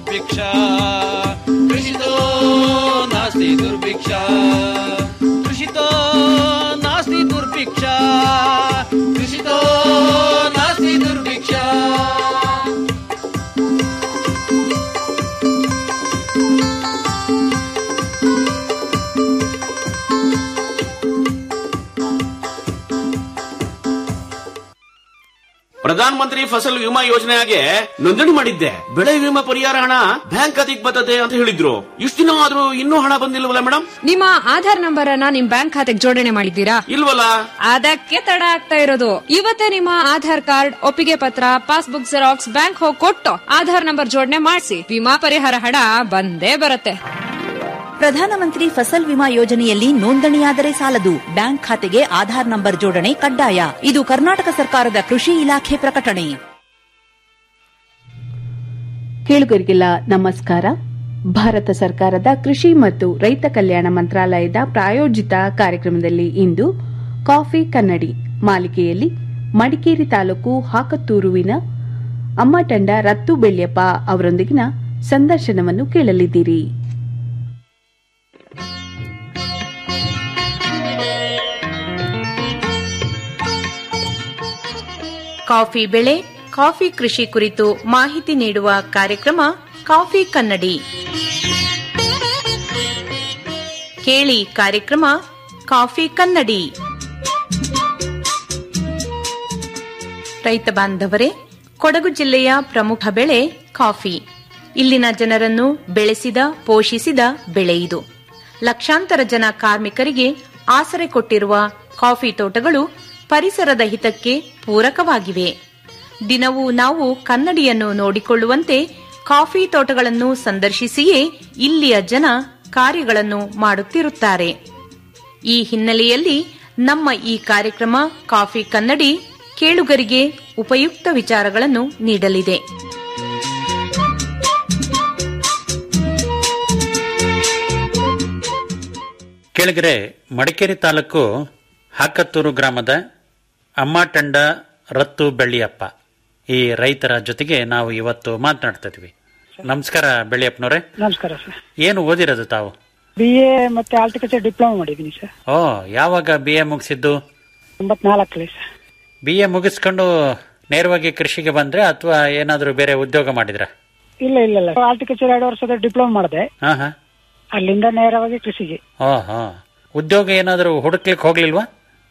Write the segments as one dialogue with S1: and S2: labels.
S1: दुर्भिक्षा कृषितो नास्ति दुर्भिक्षा कृषितो नास्ति दुर्भिक्षा कृषितो नास्ति दुर्भिक्षा
S2: ಪ್ರಧಾನ ಮಂತ್ರಿ ಫಸಲ್ ವಿಮಾ ಯೋಜನೆಗೆ ನೋಂದಣಿ ಮಾಡಿದ್ದೆ ಬೆಳೆ ವಿಮಾ ಪರಿಹಾರ ಹಣ ಬ್ಯಾಂಕ್ ಖಾತೆಗೆ ಬರ್ತದೆ ಅಂತ ಹೇಳಿದ್ರು ಇಷ್ಟು ದಿನ ಆದ್ರೂ ಇನ್ನೂ ಹಣ ಬಂದಿಲ್ವಲ್ಲ ಮೇಡಮ್
S3: ನಿಮ್ಮ ಆಧಾರ್ ನಂಬರ್ ಅನ್ನ ನಿಮ್ ಬ್ಯಾಂಕ್ ಖಾತೆಗೆ ಜೋಡಣೆ ಮಾಡಿದ್ದೀರಾ
S2: ಇಲ್ವಲ್ಲ
S3: ಅದಕ್ಕೆ ತಡ ಆಗ್ತಾ ಇರೋದು ಇವತ್ತೇ ನಿಮ್ಮ ಆಧಾರ್ ಕಾರ್ಡ್ ಒಪ್ಪಿಗೆ ಪತ್ರ ಪಾಸ್ಬುಕ್ ಜೆರಾಕ್ಸ್ ಬ್ಯಾಂಕ್ ಹೋಗಿ ಕೊಟ್ಟು ಆಧಾರ್ ನಂಬರ್ ಜೋಡಣೆ ಮಾಡಿಸಿ ವಿಮಾ ಪರಿಹಾರ ಹಣ ಬಂದೇ ಬರುತ್ತೆ
S4: ಪ್ರಧಾನಮಂತ್ರಿ ಫಸಲ್ ವಿಮಾ ಯೋಜನೆಯಲ್ಲಿ ನೋಂದಣಿಯಾದರೆ ಸಾಲದು ಬ್ಯಾಂಕ್ ಖಾತೆಗೆ ಆಧಾರ್ ನಂಬರ್ ಜೋಡಣೆ ಕಡ್ಡಾಯ ಇದು ಕರ್ನಾಟಕ ಸರ್ಕಾರದ ಕೃಷಿ ಇಲಾಖೆ ಪ್ರಕಟಣೆ
S5: ಕೇಳುಗರಿಗೆಲ್ಲ ನಮಸ್ಕಾರ ಭಾರತ ಸರ್ಕಾರದ ಕೃಷಿ ಮತ್ತು ರೈತ ಕಲ್ಯಾಣ ಮಂತ್ರಾಲಯದ ಪ್ರಾಯೋಜಿತ ಕಾರ್ಯಕ್ರಮದಲ್ಲಿ ಇಂದು ಕಾಫಿ ಕನ್ನಡಿ ಮಾಲಿಕೆಯಲ್ಲಿ ಮಡಿಕೇರಿ ತಾಲೂಕು ಹಾಕತ್ತೂರುವಿನ ಅಮ್ಮಟಂಡ ರತ್ತು ಬೆಳ್ಯಪ್ಪ ಅವರೊಂದಿಗಿನ ಸಂದರ್ಶನವನ್ನು ಕೇಳಲಿದ್ದೀರಿ
S6: ಕಾಫಿ ಬೆಳೆ ಕಾಫಿ ಕೃಷಿ ಕುರಿತು ಮಾಹಿತಿ ನೀಡುವ ಕಾರ್ಯಕ್ರಮ ಕಾಫಿ ಕನ್ನಡಿ ಕೇಳಿ ಕಾರ್ಯಕ್ರಮ ಕಾಫಿ ಕನ್ನಡಿ ರೈತ ಬಾಂಧವರೇ ಕೊಡಗು ಜಿಲ್ಲೆಯ ಪ್ರಮುಖ ಬೆಳೆ ಕಾಫಿ ಇಲ್ಲಿನ ಜನರನ್ನು ಬೆಳೆಸಿದ ಪೋಷಿಸಿದ ಬೆಳೆ ಇದು ಲಕ್ಷಾಂತರ ಜನ ಕಾರ್ಮಿಕರಿಗೆ ಆಸರೆ ಕೊಟ್ಟಿರುವ ಕಾಫಿ ತೋಟಗಳು ಪರಿಸರದ ಹಿತಕ್ಕೆ ಪೂರಕವಾಗಿವೆ ದಿನವೂ ನಾವು ಕನ್ನಡಿಯನ್ನು ನೋಡಿಕೊಳ್ಳುವಂತೆ ಕಾಫಿ ತೋಟಗಳನ್ನು ಸಂದರ್ಶಿಸಿಯೇ ಇಲ್ಲಿಯ ಜನ ಕಾರ್ಯಗಳನ್ನು ಮಾಡುತ್ತಿರುತ್ತಾರೆ ಈ ಹಿನ್ನೆಲೆಯಲ್ಲಿ ನಮ್ಮ ಈ ಕಾರ್ಯಕ್ರಮ ಕಾಫಿ ಕನ್ನಡಿ ಕೇಳುಗರಿಗೆ ಉಪಯುಕ್ತ ವಿಚಾರಗಳನ್ನು ನೀಡಲಿದೆ
S7: ಕೆಳಗರೆ ಮಡಿಕೇರಿ ತಾಲೂಕು ಹಾಕತ್ತೂರು ಗ್ರಾಮದ ಅಮ್ಮಟಂಡ ರತ್ತು ಬೆಳ್ಳಿಯಪ್ಪ ಈ ರೈತರ ಜೊತೆಗೆ ನಾವು ಇವತ್ತು ಮಾತನಾಡ್ತಾ ಇದೀವಿ ನಮಸ್ಕಾರ ಬೆಳ್ಳಿಯಪ್ಪನವ್ರೆ
S8: ನಮಸ್ಕಾರ ಸರ್
S7: ಏನು ಓದಿರೋದು ತಾವು
S8: ಬಿ ಎ ಮತ್ತೆ ಆರ್ಟಿಕಲ್ಚರ್ ಡಿಪ್ಲೊಮಾ ಮಾಡಿದ್ದೀನಿ ಸರ್
S7: ಓ ಯಾವಾಗ ಬಿ ಎ ಮುಗಿಸಿದ್ದು
S8: ತೊಂಬತ್ನಾಲ್ಕಲ್ಲಿ ಸರ್
S7: ಬಿ ಎ ಮುಗಿಸ್ಕೊಂಡು ನೇರವಾಗಿ ಕೃಷಿಗೆ ಬಂದ್ರೆ ಅಥವಾ ಏನಾದರೂ ಬೇರೆ ಉದ್ಯೋಗ ಮಾಡಿದ್ರ
S8: ಇಲ್ಲ ಇಲ್ಲ ಇಲ್ಲ ಆರ್ಟಿಕಲ್ಚರ್ ಎರಡು ವರ್ಷದ ಡಿಪ್ಲೊಮಾ ಮಾಡಿದೆ
S7: ಹಾ ಹಾ
S8: ಅಲ್ಲಿಂದ ನೇರವಾಗಿ ಕೃಷಿಗೆ
S7: ಓ ಹಾ ಉದ್ಯೋಗ ಏನಾದರೂ ಹುಡುಕ್ಲಿಕ್ಕೆ ಹೋಗ್ಲಿಲ್ವಾ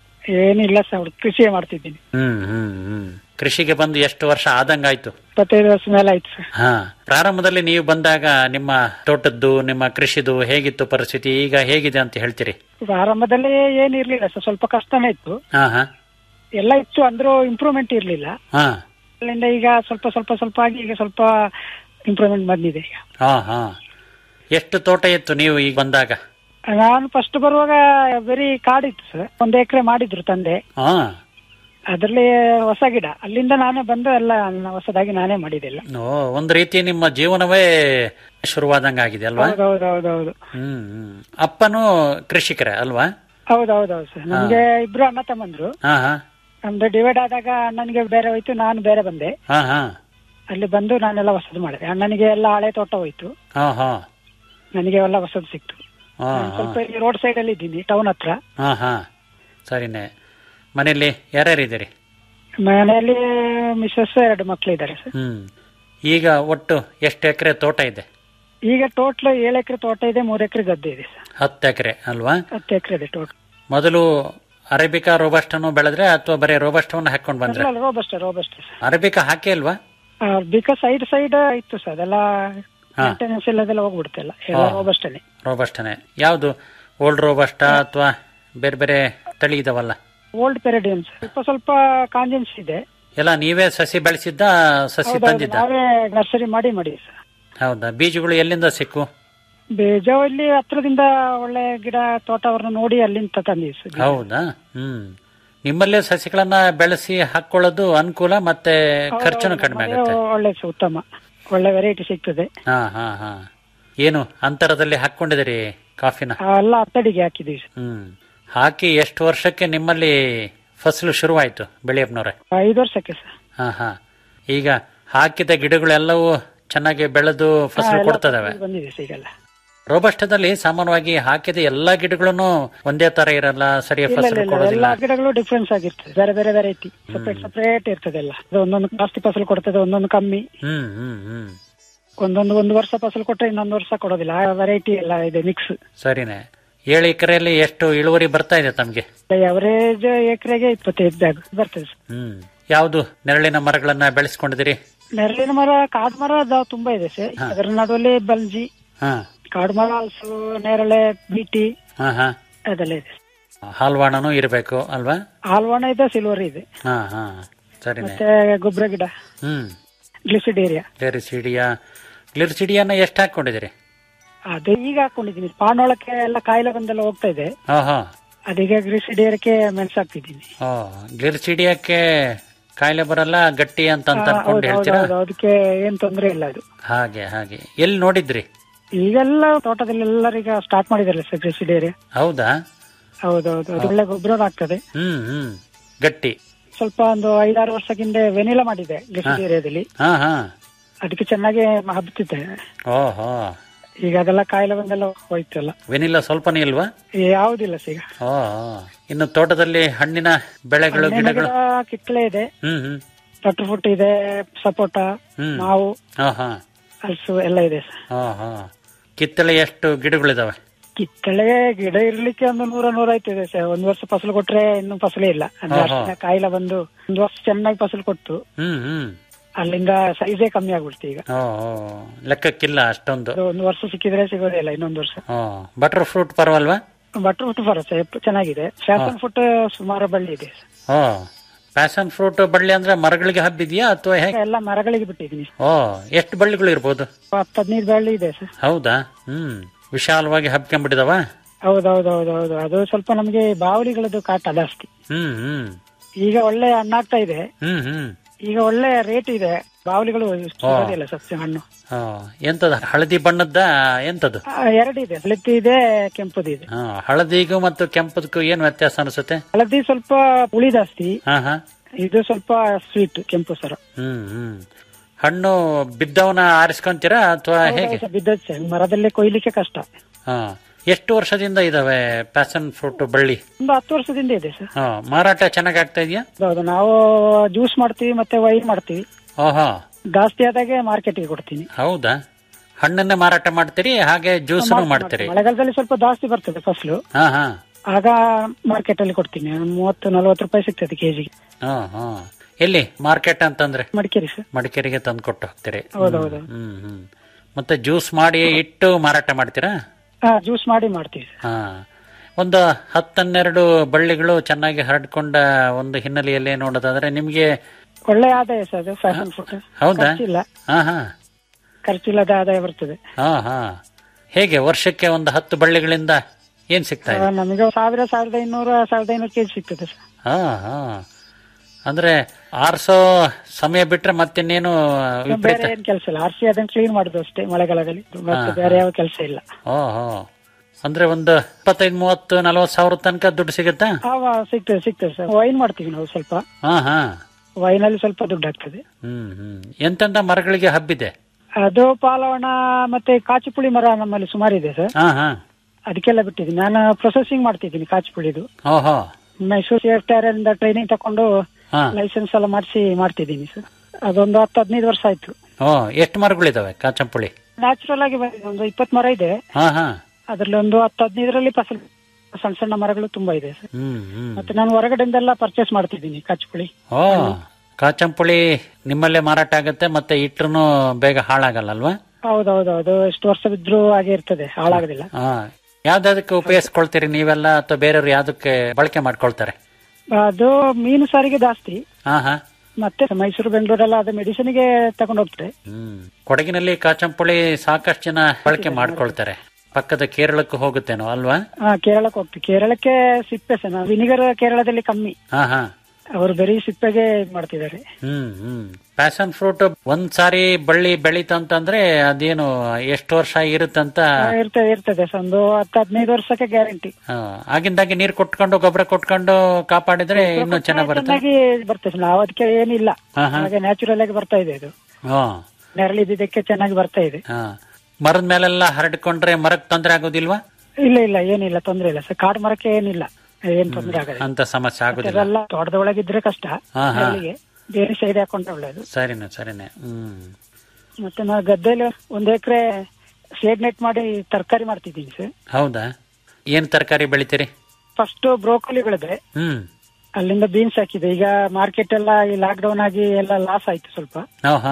S8: ಏನಿಲ್ಲ ಸರ್ ಕೃಷಿಯೇ ಮಾಡ್ತಿದ್ದೀನಿ
S7: ಹ್ಮ್ ಹ್ಮ್ ಹ್ಮ್ ಕೃಷಿಗೆ ಬಂದು ಎಷ್ಟು ವರ್ಷ ಆದಂಗಾಯ್ತು
S8: ಇಪ್ಪತ್ತೈದು ವರ್ಷ ಮೇಲೆ ಆಯ್ತು ಸರ್
S7: ಹಾ ಪ್ರಾರಂಭದಲ್ಲಿ ನೀವು ಬಂದಾಗ ನಿಮ್ಮ ತೋಟದ್ದು ನಿಮ್ಮ ಕೃಷಿದು ಹೇಗಿತ್ತು ಪರಿಸ್ಥಿತಿ ಈಗ ಹೇಗಿದೆ ಅಂತ ಹೇಳ್ತೀರಿ
S8: ಆರಂಭದಲ್ಲಿ ಏನಿರ್ಲಿಲ್ಲ ಸರ್ ಸ್ವಲ್ಪ ಕಷ್ಟನೇ ಇತ್ತು
S7: ಹಾ ಹಾ
S8: ಎಲ್ಲ ಇತ್ತು ಅಂದ್ರೂ ಇಂಪ್ರೂವ್ಮೆಂಟ್ ಇರ್ಲಿಲ್ಲ
S7: ಹಾ
S8: ಅಲ್ಲಿಂದ ಈಗ ಸ್ವಲ್ಪ ಸ್ವಲ್ಪ ಸ್ವಲ್ಪ ಆಗಿ ಈಗ ಸ್ವಲ್ಪ ಇಂಪ್ರೂವ್ಮೆಂಟ್ ಬಂದಿದೆ ಈಗ
S7: ಹಾ ಹಾ ಎಷ್ಟು ತೋಟ ಇತ್ತು ನೀವು ಈಗ ಬಂದಾಗ
S8: ನಾನು ಫಸ್ಟ್ ಬರುವಾಗ ಬರೀ ಕಾಡಿತ್ತು ಸರ್ ಒಂದು ಎಕರೆ ಮಾಡಿದ್ರು ತಂದೆ
S7: ಹಾ
S8: ಅದರಲ್ಲಿ ಹೊಸ ಗಿಡ ಅಲ್ಲಿಂದ ನಾನೇ ಬಂದು ಎಲ್ಲ ಹೊಸದಾಗಿ ನಾನೇ ಮಾಡಿದೆಲ್ಲ
S7: ಓ ಒಂದ್ ರೀತಿ ನಿಮ್ಮ ಜೀವನವೇ ಶುರುವಾದಂಗ ಆಗಿದೆ ಅಲ್ವಾ
S8: ಹೌದೌದೌದೌದು
S7: ಹ್ಮ್ ಹ್ಮ್ ಅಪ್ಪನು ಕೃಷಿಕರೇ ಅಲ್ವಾ
S8: ಹೌದೌದೌದು ಸರ್ ನಮ್ಗೆ ಇಬ್ರು ಅಣ್ಣ ತಮ್ಮಂದ್ರು
S7: ಹಾ ಹಾ
S8: ನಮ್ದು ಡಿವೈಡ್ ಆದಾಗ ಅಣ್ಣನಿಗೆ ಬೇರೆ ಹೋಯ್ತು ನಾನು ಬೇರೆ ಬಂದೆ
S7: ಹಾ ಹಾ
S8: ಅಲ್ಲಿ ಬಂದು ನಾನೆಲ್ಲ ಹೊಸದು ಮಾಡಿದೆ ಅಣ್ಣನಿಗೆ ಎಲ್ಲ ಹಳೆ ತೋಟ ಹೋಯ್ತು
S7: ಹಾ ಹಾ
S8: ನನಗೆ ಎಲ್ಲ ಹೊಸದು ಸಿಕ್ತು
S7: ಹಾ
S8: ನಾನು ಸ್ವಲ್ಪ ಇಲ್ಲಿ ರೋಡ್ ಸೈಡ್ ಅಲ್ಲಿ ಇದ್ದೀನಿ ಟೌನ್ ಹತ್ರ
S7: ಹಾ ಹಾ ಸರಿನೇ ಮನೆಯಲ್ಲಿ ಯಾರ್ಯಾರು ಇದ್ದೀರಿ
S8: ಮನೆಯಲ್ಲಿ ಮಿಸ್ಸಸ್ ಎರಡು ಮಕ್ಳು ಇದ್ದಾರೆ ಸರ್
S7: ಹ್ಮ್ ಈಗ ಒಟ್ಟು ಎಷ್ಟು ಎಕರೆ ತೋಟ ಇದೆ
S8: ಈಗ ಟೋಟಲ್ ಏಳು ಎಕರೆ ತೋಟ ಇದೆ ಮೂರ್ ಎಕರೆ ಗದ್ದೆ ಇದೆ ಸರ್
S7: ಹತ್ತು ಎಕರೆ ಅಲ್ವಾ
S8: ಹತ್ತು ಎಕರೆ ಇದೆ ಟೋಟಲ್
S7: ಮೊದಲು ಅರೇಬಿಕಾ ರೋಬಸ್ಟನ್ನು ಬೆಳೆದ್ರೆ ಅಥವಾ ಬರೀ ರೋಬಸ್ಟವನ್ನು ಹಾಕೊಂಡು ಬಂದ್ರೆ
S8: ರೋಬಸ್ಟ್ ರೋಬಸ್ಟ್ ಸರ್
S7: ಅರೇಬಿಕಾ ಹಾಕೇ ಅಲ್ವಾ
S8: ಬಿಕ ಸೈಡ್ ಸೈಡ್ ಇತ್ತು ಸರ್ ಅದೆಲ್ಲ
S7: ಹಾ.
S8: ಮೇಂಟೆನೆನ್ಸ್ ಎಲ್ಲದೆಲ್ಲ ಹೋಗ್ಬಿಡುತ್ತೆ ಎಲ್ಲ
S7: ಹಾ.
S8: ರೋಬಸ್ಟನೇ
S7: ರೋಬಸ್ಟನೆ ಯಾವುದು ಓಲ್ಡ್ ರೋಬಸ್ಟ ಅಥವಾ ಬೇರೆ ಬೇರೆ ತಳಿ ಇದಾವಲ್ಲ
S8: ಓಲ್ಡ್ ಪೆರಡಿಯನ್ಸ್ ಸ್ವಲ್ಪ ಸ್ವಲ್ಪ ಕಾಂಜೆನ್ಸ್ ಇದೆ
S7: ಎಲ್ಲ ನೀವೇ ಸಸಿ ಬೆಳೆಸಿದ್ದ ಸಸಿ
S8: ಹೌದೌದು,
S7: ತಂದಿದ್ದ
S8: ನಾವೇ ನರ್ಸರಿ ಮಾಡಿ ಮಾಡಿ ಸರ್
S7: ಹೌದಾ ಬೀಜಗಳು ಎಲ್ಲಿಂದ ಸಿಕ್ಕು
S8: ಬೇಜ ಇಲ್ಲಿ ಹತ್ರದಿಂದ ಒಳ್ಳೆ ಗಿಡ ತೋಟವನ್ನ ನೋಡಿ ಅಲ್ಲಿಂದ ತಂದಿವಿ ಸರ್
S7: ಹೌದಾ ಹ್ಮ್ ನಿಮ್ಮಲ್ಲೇ ಸಸಿಗಳನ್ನ ಬೆಳೆಸಿ ಹಾಕೊಳ್ಳೋದು ಅನುಕೂಲ ಮತ್ತೆ ಖರ್ಚುನು ಕಡಿಮೆ
S8: ಅದೇ
S7: ಆಗುತ್ತೆ
S8: ಒಳ್ಳೆ ಸ- ಉತ್ತಮ ಒಳ್ಳೆ ವೆರೈಟಿ ಸಿಗ್ತದೆ
S7: ಹಾ ಹಾ ಹಾ ಏನು ಅಂತರದಲ್ಲಿ ಹಾಕೊಂಡಿದಿರಿ ಕಾಫಿನ
S8: ಎಲ್ಲ ಹತ್ತಡಿಗೆ ಹಾಕಿದೀವಿ ಸರ್.
S7: ಹ್ಮ್ ಹಾಕಿ ಎಷ್ಟು ವರ್ಷಕ್ಕೆ ನಿಮ್ಮಲ್ಲಿ ಫಸಲು ಶುರುವಾಯ್ತು ಬೆಳೆಯಪ್ಪನವ್ರೆ
S8: ಐದು ವರ್ಷಕ್ಕೆ ಸರ್
S7: ಹಾ ಹಾ ಈಗ ಹಾಕಿದ ಗಿಡಗಳೆಲ್ಲವೂ ಚೆನ್ನಾಗಿ ಬೆಳೆದು ಫಸಲು ಕೊಡ್ತದವೆ
S8: ಬಂದಿದೆ ಸರ್ ಈಗೆಲ್ಲ
S7: ರೋಬಸ್ಟದಲ್ಲಿ ಸಾಮಾನ್ಯವಾಗಿ ಹಾಕಿದ ಎಲ್ಲಾ ಗಿಡಗಳನ್ನು ಒಂದೇ ತರ ಇರಲ್ಲ ಸರಿಯಾಗಿ
S8: ಇಲ್ಲ ಇಲ್ಲ
S7: ಫಸಲು
S8: ಇಲ್ಲ
S7: ಕೊಡೋದಿಲ್ಲ
S8: ಎಲ್ಲಾ ಗಿಡಗಳು ಡಿಫ್ರೆನ್ಸ್ ಆಗಿರ್ತದೆ ಬೇರೆ ಬೇರೆ ವೆರೈಟಿ ಸಪರೇಟ್ ಸಪರೇಟ್ ಇರ್ತದೆ ಎಲ್ಲ ಅದು ಒಂದೊಂದು ಜಾಸ್ತಿ ಫಸಲು ಕೊಡ್ತದೆ ಒಂದೊಂದು ಕಮ್ಮಿ
S7: ಹ್ಮ್ ಹ್ಮ್ ಹ್ಮ್
S8: ಒಂದೊಂದು ಒಂದು ವರ್ಷ ಫಸಲು ಕೊಟ್ಟರೆ ಇನ್ನೊಂದು ವರ್ಷ ಕೊಡೋದಿಲ್ಲ ಆ ವೆರೈಟಿ ಎಲ್ಲ ಇದೆ ಮಿಕ್ಸ್
S7: ಸರಿನೇ ಏಳು ಎಕರೆಯಲ್ಲಿ ಎಷ್ಟು ಇಳುವರಿ ಬರ್ತಾ ಇದೆ ತಮ್ಗೆ
S8: ಅವರೇಜ್ ಎಕರೆಗೆ ಇಪ್ಪತ್ತೈದು ಬ್ಯಾಗ್ ಬರ್ತದೆ ಸರ್.
S7: ಹ್ಮ್ ಯಾವುದು ನೆರಳಿನ ಮರಗಳನ್ನ ಬೆಳೆಸ್ಕೊಂಡಿದ್ದೀರಿ
S8: ನೆರಳಿನ ಮರ ಕಾಡು ಮರ ಅದು ತುಂಬಾ ಇದೆ ಸರ್ ಅದರ ನಡುವಲ್ಲಿ ಬಲ್ಜಿ
S7: ಹಾ
S8: ಕಾಡು ಮರ ಹಲಸು ನೇರಳೆ ಬೀಟಿ
S7: ಹಾ ಹಾ
S8: ಅದೆಲ್ಲ ಇದೆ
S7: ಹಾಲ್ವಾಣನೂ ಇರಬೇಕು ಅಲ್ವಾ
S8: ಹಾಲ್ವಾಣ ಇದೆ ಸಿಲ್ವರ್ ಇದೆ
S7: ಹಾ ಹಾ ಸರಿನೇ
S8: ಮತ್ತೆ ಗೊಬ್ಬರ ಗಿಡ
S7: ಹ್ಮ್
S8: ಗ್ಲಿಸಿಡೇರಿಯಾ
S7: ಗ್ಲಿರಿಸಿಡಿಯಾ ಗ್ಲಿರಿಸಿಡಿಯಾನ ಎಷ್ಟು ಹಾಕೊಂಡಿದ್ದೀರಿ
S8: ಅದು ಈಗ ಹಾಕೊಂಡಿದ್ದೀನಿ ಪಾನೊಳಕ್ಕೆ ಎಲ್ಲ ಕಾಯಿಲೆ ಬಂದೆಲ್ಲ ಹೋಗ್ತಾ ಇದೆ
S7: ಹಾ ಹಾ
S8: ಅದೀಗ ಗ್ಲಿಸಿಡೇರಿಯಕ್ಕೆ ಮೆಣಸಾಕ್ತಿದ್ದೀನಿ
S7: ಓ ಗ್ಲಿರಿಸಿಡಿಯಾಕ್ಕೆ ಕಾಯಿಲೆ ಬರಲ್ಲ ಗಟ್ಟಿ ಅಂತ ಅಂತ
S8: ಹೌದು
S7: ಅನ್ಕೊಂಡು
S8: ಹೌದು
S7: ಹೇಳ್ತೀರಾ
S8: ಹೌದು ಅದಕ್ಕೆ ಏನ್ ತೊಂದ್ರೆ ಇಲ್ಲ ಅದು
S7: ಹಾಗೆ ಹಾಗೆ ಎಲ್ಲಿ ನೋಡಿದ್ರಿ
S8: ಈಗೆಲ್ಲ ತೋಟದಲ್ಲಿ ಎಲ್ಲರೀಗ ಸ್ಟಾರ್ಟ್ ಮಾಡಿದಾರೆ ಸರ್ ಗ್ಲಿಸಿಡೇರಿಯಾ
S7: ಹೌದಾ
S8: ಹೌದೌದು ಅದು ಒಳ್ಳೆ ಗೊಬ್ಬರ ಆಗ್ತದೆ
S7: ಹ್ಮ್ ಹ್ಮ್ ಗಟ್ಟಿ
S8: ಸ್ವಲ್ಪ ಒಂದು ಐದಾರು ವರ್ಷಕ್ಕಿಂತ ವೆನಿಲಾ ಮಾಡಿದೆ ಗ್ಲಿಸಿಡೇರಿಯಾದಲ್ಲಿ
S7: ಹಾ ಹಾ
S8: ಅದಕ್ಕೆ ಚೆನ್ನಾಗಿ ಹಬ್ಬುತ್ತಿದೆ
S7: ಓಹೋ
S8: ಈಗ ಅದೆಲ್ಲ ಕಾಯಿಲೆ ಬಂದೆಲ್ಲ ಹೋಯ್ತಲ್ಲ
S7: ವೆನಿಲ್ಲ ಸ್ವಲ್ಪನೇ ಇಲ್ವಾ
S8: ಯಾವುದಿಲ್ಲ ಸೀಗ
S7: ಓ ಇನ್ನು ತೋಟದಲ್ಲಿ ಹಣ್ಣಿನ ಬೆಳೆಗಳು
S8: ಹಣ್ಣಿನ
S7: ಗಿಡಗಳು
S8: ಗಿಡ ಕಿತ್ತಳೆ ಇದೆ
S7: ಹ್ಮ್ ಹ್ಮ್
S8: ಬಟರ್ ಫ್ರೂಟ್ ಇದೆ ಸಪೋಟ
S7: ಹ್ಮ್.
S8: ಮಾವು
S7: ಹಾ ಹಾ
S8: ಹಲಸು ಎಲ್ಲ ಇದೆ ಸರ್
S7: ಹಾ ಹಾ ಕಿತ್ತಳೆ ಎಷ್ಟು ಗಿಡಗಳಿದಾವೆ
S8: ಕಿತ್ತಳೆ ಗಿಡ ಇರ್ಲಿಕ್ಕೆ ಒಂದು ನೂರ ನೂರೈತೆ ಇದೆ ಸರ್ ಒಂದ್ ವರ್ಷ ಫಸಲು ಕೊಟ್ರೆ ಇನ್ನು ಫಸಲೇ ಇಲ್ಲ ಅಂದ್ರೆ
S7: ಆಹಾ.
S8: ಅಷ್ಟಿನ ಕಾಯಿಲೆ ಬಂದು ಒಂದು ವರ್ಷ ಚೆನ್ನಾಗಿ ಫಸಲು ಕೊಟ್ಟು
S7: ಹ್ಮ್ ಹ್ಮ್
S8: ಅಲ್ಲಿಂದ ಸೈಜೇ ಕಮ್ಮಿ ಆಗ್ಬಿಡ್ತು ಈಗ
S7: ಓ ಓ, ಲೆಕ್ಕಕ್ಕಿಲ್ಲ ಅಷ್ಟೊಂದು
S8: ಅದು ಒಂದು ವರ್ಷ ಸಿಕ್ಕಿದ್ರೆ ಸಿಗೋದೇ ಇಲ್ಲ ಇನ್ನೊಂದು ವರ್ಷ
S7: ಓ ಬಟರ್ ಫ್ರೂಟ್ ಪರವಲ್ವಾ
S8: ಬಟರ್ ಫ್ರೂಟ್ ಫರಸ್ ಚೆನ್ನಾಗಿದೆ ಫ್ಯಾಷನ್ ಫ್ರೂಟ್ ಸುಮಾರು ಬಳ್ಳಿ ಇದೆ
S7: ಓ ಪ್ಯಾಷನ್ ಫ್ರೂಟ್ ಬಳ್ಳಿ ಅಂದ್ರೆ ಮರಗಳಿಗೆ ಹಬ್ಬಿದ್ಯಾ ಅಥವಾ ಹೇಗೆ
S8: ಎಲ್ಲ ಮರಗಳಿಗೆ ಬಿಟ್ಟಿದ್ದೀನಿ
S7: ಓ ಎಷ್ಟು ಬಳ್ಳಿಗಳು ಇರ್ಬೋದು
S8: ಹತ್ತು ಹದಿನೈದು ಬಳ್ಳಿ ಇದೆ ಸರ್
S7: ಹೌದಾ ಹ್ಮ್ ವಿಶಾಲವಾಗಿ ಹಬ್ಕೊಂಡ್ಬಿಟ್ಟಿದಾವ
S8: ಹೌದೌದೌದೌದು ಅದು ಸ್ವಲ್ಪ ನಮಗೆ ಬಾವಲಿಗಳದ್ದು ಕಾಟ ಜಾಸ್ತಿ
S7: ಹ್ಮ್ ಹ್ಮ್
S8: ಈಗ ಒಳ್ಳೆ ಹಣ್ಣಾಗ್ತಾ ಇದೆ
S7: ಹ್ಮ್ ಹ್ಮ್
S8: ಈಗ ಒಳ್ಳೆ ರೇಟ್ ಇದೆ ಬಾವಲಿಗಳು ಸಿಗೋದಿಲ್ಲ ಸಸ್ಯ ಹಣ್ಣು
S7: ಆ, ಎಂತದ ಹಳದಿ ಬಣ್ಣದ ಎಂತದು
S8: ಆ, ಎರಡಿದೆ ಹಳದಿ ಇದೆ ಕೆಂಪುದು ಇದೆ
S7: ಹಾ ಹಳದಿಗೂ ಮತ್ತು ಕೆಂಪದಕ್ಕೂ ಏನ್ ವ್ಯತ್ಯಾಸ ಅನಿಸುತ್ತೆ
S8: ಹಳದಿ ಸ್ವಲ್ಪ ಹುಳಿ ಜಾಸ್ತಿ
S7: ಹಾ ಹಾ
S8: ಇದು ಸ್ವಲ್ಪ ಸ್ವೀಟ್ ಕೆಂಪು ಸರ
S7: ಹ್ಮ್ ಹ್ಮ್ ಹಣ್ಣು ಬಿದ್ದವನ ಆರಿಸ್ಕೊಂತೀರಾ ಅಥವಾ ಹೇಗೆ
S8: ಬಿದ್ದಚ್ಚೆ ಮರದಲ್ಲೇ ಕೊಯ್ಲಿಕ್ಕೆ ಕಷ್ಟ
S7: ಹಾ ಎಷ್ಟು ವರ್ಷದಿಂದ ಇದಾವೆ ಪ್ಯಾಷನ್ ಫ್ರೂಟ್ ಬಳ್ಳಿ
S8: ಒಂದು ಹತ್ತು ವರ್ಷದಿಂದ ಇದೆ ಸರ್
S7: ಹಾ ಮಾರಾಟ ಚೆನ್ನಾಗ್ ಆಗ್ತಾ ಇದೆಯಾ
S8: ಹೌದು ನಾವು ಜ್ಯೂಸ್ ಮಾಡ್ತೀವಿ ಮತ್ತೆ ವೈನ್ ಮಾಡ್ತೀವಿ
S7: ಓಹೋ
S8: ಜಾಸ್ತಿ ಆದಾಗೆ ಮಾರ್ಕೆಟ್ಗೆ ಕೊಡ್ತೀನಿ
S7: ಹೌದಾ ಹಣ್ಣನ್ನೇ ಮಾರಾಟ ಮಾಡ್ತೀರಿ ಹಾಗೆ ಜ್ಯೂಸ್ ಮಾಡ್ತೀರಿ
S8: ಮಳೆಗಾಲದಲ್ಲಿ ಸ್ವಲ್ಪ ಜಾಸ್ತಿ ಬರ್ತದೆ ಫಸಲು
S7: ಹಾ ಹಾ
S8: ಆಗ ಮಾರ್ಕೆಟ್ ಅಲ್ಲಿ ಕೊಡ್ತೀನಿ ಮೂವತ್ತು ನಲವತ್ತು ರೂಪಾಯಿ ಸಿಗ್ತದೆ ಕೆಜಿಗೆ
S7: ಹಾ ಹಾ ಎಲ್ಲಿ ಮಾರ್ಕೆಟ್ ಅಂತಂದ್ರೆ
S8: ಮಡಿಕೇರಿ ಸರ್
S7: ಮಡಿಕೇರಿಗೆ ತಂದು ಕೊಟ್ಟು ಹೋಗ್ತೀರಿ
S8: ಹೌದೌದು
S7: ಹ್ಮ್ ಹ್ಮ್ ಮತ್ತೆ ಜ್ಯೂಸ್ ಮಾಡಿ ಇಟ್ಟು ಮಾರಾಟ ಮಾಡ್ತೀರಾ
S8: ಹಾ ಜ್ಯೂಸ್ ಮಾಡಿ ಮಾಡ್ತೀವಿ ಸರ್
S7: ಹಾ ಒಂದು ಹತ್ತನ್ನೆರಡು ಬಳ್ಳಿಗಳು ಚೆನ್ನಾಗಿ ಹರಡ್ಕೊಂಡ ಒಂದು ಹಿನ್ನೆಲೆಯಲ್ಲಿ ನೋಡೋದಾದ್ರೆ ನಿಮ್ಗೆ
S8: ಒಳ್ಳೆ ಆದಾಯ ಸರ್ ಅದು ಫ್ಯಾಷನ್ ಫುಡ್
S7: ಹೌದಾ
S8: ಖರ್ಚಿಲ್ಲ
S7: ಹಾ ಹಾ
S8: ಖರ್ಚಿಲ್ಲದ ಆದಾಯ ಬರ್ತದೆ
S7: ಹಾ ಹಾ ಹೇಗೆ ವರ್ಷಕ್ಕೆ ಒಂದು ಹತ್ತು ಬಳ್ಳಿಗಳಿಂದ ಏನ್ ಸಿಗ್ತಾ ಇದೆ
S8: ಆ, ನಮಗೆ ಸಾವಿರ ಸಾವಿರದ ಐನೂರು ಸಾವಿರದ ಐನೂರು ಕೆಜಿ ಸಿಗ್ತದೆ ಸರ್
S7: ಹಾ ಹಾ ಅಂದ್ರೆ ಆರ್ಸೋ ಸಮಯ ಬಿಟ್ರೆ ಮತ್ತಿನ್ನೇನು
S8: ಬೇರೆ
S7: ವಿಪರೀತ
S8: ಏನ್ ಕೆಲಸ ಇಲ್ಲ ಆರ್ಸಿ ಅದನ್ನ ಕ್ಲೀನ್ ಮಾಡುದು ಅಷ್ಟೇ ಮಳೆಗಾಲದಲ್ಲಿ ಮತ್ತೆ ಬೇರೆ ಯಾವ ಕೆಲಸ ಇಲ್ಲ
S7: ಓಹೋ ಅಂದ್ರೆ ಒಂದು ಇಪ್ಪತ್ತೈದು ಮೂವತ್ತು ನಲವತ್ತು ಸಾವಿರ ತನಕ ದುಡ್ಡು ಸಿಗುತ್ತಾ
S8: ಆವ ಸಿಗ್ತದೆ ಸಿಗ್ತದೆ ಸರ್ ವೈನ್ ಮಾಡ್ತೀವಿ ನಾವು ಸ್ವಲ್ಪ
S7: ಹಾ ಹಾ
S8: ವೈನ್ ಅಲ್ಲಿ ಸ್ವಲ್ಪ ದುಡ್ಡು ಆಗ್ತದೆ
S7: ಹ್ಮ್ ಹ್ಮ್ ಎಂತೆಂತ ಮರಗಳಿಗೆ ಹಬ್ಬಿದೆ
S8: ಅದು ಪಾಲವಣ ಮತ್ತೆ ಕಾಚಿಪುಳಿ ಮರ ನಮ್ಮಲ್ಲಿ ಸುಮಾರು ಇದೆ ಸರ್
S7: ಹಾ ಹಾ
S8: ಅದಕ್ಕೆಲ್ಲ ಬಿಟ್ಟಿದ್ದೀನಿ ನಾನು ಪ್ರೊಸೆಸಿಂಗ್ ಮಾಡ್ತಿದ್ದೀನಿ ಕಾಚಿಪುಳಿದು
S7: ಓಹೋ
S8: ಮೈಸೂರು ಸೇಫ್ಟಿ ಇಂದ ಟ್ರೈನಿಂಗ್ ತಕೊಂಡು
S7: ಹಾ
S8: ಲೈಸೆನ್ಸ್ ಎಲ್ಲ ಮಾಡಿಸಿ ಮಾಡ್ತಿದ್ದೀನಿ ಸರ್ ಅದೊಂದು ಹತ್ತು ಹದಿನೈದು ವರ್ಷ ಆಯ್ತು
S7: ಓ ಎಷ್ಟು ಮರಗಳಿದಾವೆ ಕಾಚಂಪುಳಿ
S8: ನ್ಯಾಚುರಲ್ ಆಗಿ ಬಂದಿದೆ ಒಂದು ಇಪ್ಪತ್ತು ಮರ ಇದೆ
S7: ಹಾ ಹಾ
S8: ಅದ್ರಲ್ಲಿ ಒಂದು ಹತ್ತು ಹದಿನೈದರಲ್ಲಿ ಫಸಲು ಸಣ್ಣ ಸಣ್ಣ ಮರಗಳು ತುಂಬಾ ಇದೆ ಸರ್
S7: ಹ್ಮ್ ಹ್ಮ್
S8: ಮತ್ತೆ ನಾನು ಹೊರಗಡೆಯಿಂದೆಲ್ಲ ಪರ್ಚೇಸ್ ಮಾಡ್ತಿದ್ದೀನಿ ಕಾಚಿಪುಳಿ
S7: ಓ ಕಾಚಂಪುಳಿ ನಿಮ್ಮಲ್ಲೇ ಮಾರಾಟ ಆಗತ್ತೆ ಮತ್ತೆ ಇಟ್ರು ಬೇಗ ಹಾಳಾಗಲ್ಲ ಅಲ್ವಾ
S8: ಹೌದೌದೌದು ಎಷ್ಟು ವರ್ಷ ಬಿದ್ರು ಹಾಗೆ ಇರ್ತದೆ ಹಾಳಾಗೋದಿಲ್ಲ
S7: ಹಾ ಯಾವ್ದಾದಕ್ಕೆ ಉಪಯೋಗಿಸ್ಕೊಳ್ತೀರಿ ನೀವೆಲ್ಲ ಅಥವಾ ಬೇರೆಯವ್ರು ಯಾವ್ದಕ್ಕೆ ಬಳಕೆ ಮಾಡ್ಕೊಳ್ತಾರೆ
S8: ಅದು ಮೀನು ಸಾರಿಗೆ ಜಾಸ್ತಿ
S7: ಹಾ ಹಾ
S8: ಮತ್ತೆ ಮೈಸೂರು ಬೆಂಗಳೂರೆಲ್ಲ ಅದು ಮೆಡಿಸಿನ್ಗೆ ತಗೊಂಡು ಹೋಗ್ತಾರೆ
S7: ಹ್ಮ್ ಕೊಡಗಿನಲ್ಲಿ ಕಾಚಂಪುಳಿ ಸಾಕಷ್ಟು ಜನ ಬಳಕೆ ಮಾಡ್ಕೊಳ್ತಾರೆ ಪಕ್ಕದ ಕೇರಳಕ್ಕೂ ಹೋಗುತ್ತೇನೋ ಅಲ್ವಾ
S8: ಹಾ ಕೇರಳಕ್ಕೆ ಹೋಗ್ತೀವಿ ಕೇರಳಕ್ಕೆ ಸಿಪ್ಪೆ ಸರ್ ನಾವು ವಿನಿಗರ್ ಕೇರಳದಲ್ಲಿ ಕಮ್ಮಿ
S7: ಹಾ ಹಾ
S8: ಅವರು ಬರೀ ಸಿಪ್ಪೆಗೆ ಇದ್ ಮಾಡ್ತಿದ್ದಾರೆ
S7: ಹ್ಮ್ ಹ್ಮ್ ಪ್ಯಾಷನ್ ಫ್ರೂಟ್ ಒಂದ್ ಸಾರಿ ಬಳ್ಳಿ ಬೆಳೀತಂತಂದ್ರೆ ಅದೇನು ಎಷ್ಟು ವರ್ಷ ಇರುತ್ತಂತ
S8: ಆ, ಇರ್ತದೆ ಇರ್ತದೆ ಸರ್ ಒಂದು ಹತ್ತು ಹದಿನೈದು ವರ್ಷಕ್ಕೆ ಗ್ಯಾರಂಟಿ
S7: ಆ, ಆಗಿಂದಾಗೆ ನೀರ್ ಕೊಟ್ಕೊಂಡು ಗೊಬ್ಬರ ಕೊಟ್ಕೊಂಡು ಕಾಪಾಡಿದ್ರೆ ಇನ್ನೂ ಚೆನ್ನಾಗ್ ಬರುತ್ತೆ
S8: ಚೆನ್ನಾಗಿ ಬರ್ತದೆ ನಾವು ಅದಕ್ಕೆ ಏನಿಲ್ಲ
S7: ಹಾ ಹಾ
S8: ಹಾಗೆ ನ್ಯಾಚುರಲ್ ಆಗಿ ಬರ್ತಾ ಇದೆ ಅದು
S7: ಹಾ
S8: ನೆರಳಿದ್ದಕ್ಕೆ ಚೆನ್ನಾಗಿ ಬರ್ತಾ ಇದೆ
S7: ಹಾ ಮರದ ಮೇಲೆಲ್ಲ ಹರಡ್ಕೊಂಡ್ರೆ ಮರಕ್ಕೆ ತೊಂದರೆ ಆಗೋದಿಲ್ವಾ
S8: ಇಲ್ಲ ಇಲ್ಲ ಏನಿಲ್ಲ ತೊಂದ್ರೆ ಇಲ್ಲ ಸರ್ ಕಾಡು ಮರಕ್ಕೆ ಏನಿಲ್ಲ ಏನ್ ತೊಂದ್ರೆ ಆಗಲ್ಲ
S7: ಅಂತ ಸಮಸ್ಯೆ ಆಗೋದಿಲ್ಲ
S8: ಅದೆಲ್ಲ ತೋಟದ ಒಳಗಿದ್ರೆ ಕಷ್ಟ
S7: ಹಾ, ಹಾ.
S8: ನೆರಳಿಗೆ ಬೇರೆ ಸೈಡ್ ಹಾಕೊಂಡ್ರೆ ಒಳ್ಳೇದು
S7: ಸರಿನೆ ಸರಿನೆ ಹ್ಮ್
S8: ಮತ್ತೆ ನಾವು ಗದ್ದೆಲಿ ಒಂದ್ ಎಕರೆ ಶೇಡ್ ನೆಟ್ ಮಾಡಿ ತರಕಾರಿ ಮಾಡ್ತಿದ್ದೀನಿ ಸರ್
S7: ಹೌದಾ ಏನ್ ತರಕಾರಿ ಬೆಳಿತೀರಿ
S8: ಫಸ್ಟ್ ಬ್ರೋಕೊಲಿ ಬೆಳೆದೆ
S7: ಹ್ಮ್
S8: ಅಲ್ಲಿಂದ ಬೀನ್ಸ್ ಹಾಕಿದೆ ಈಗ ಮಾರ್ಕೆಟ್ ಎಲ್ಲ ಈ ಲಾಕ್ ಡೌನ್ ಆಗಿ ಎಲ್ಲ ಲಾಸ್ ಆಯ್ತು ಸ್ವಲ್ಪ
S7: ಓ ಹಾ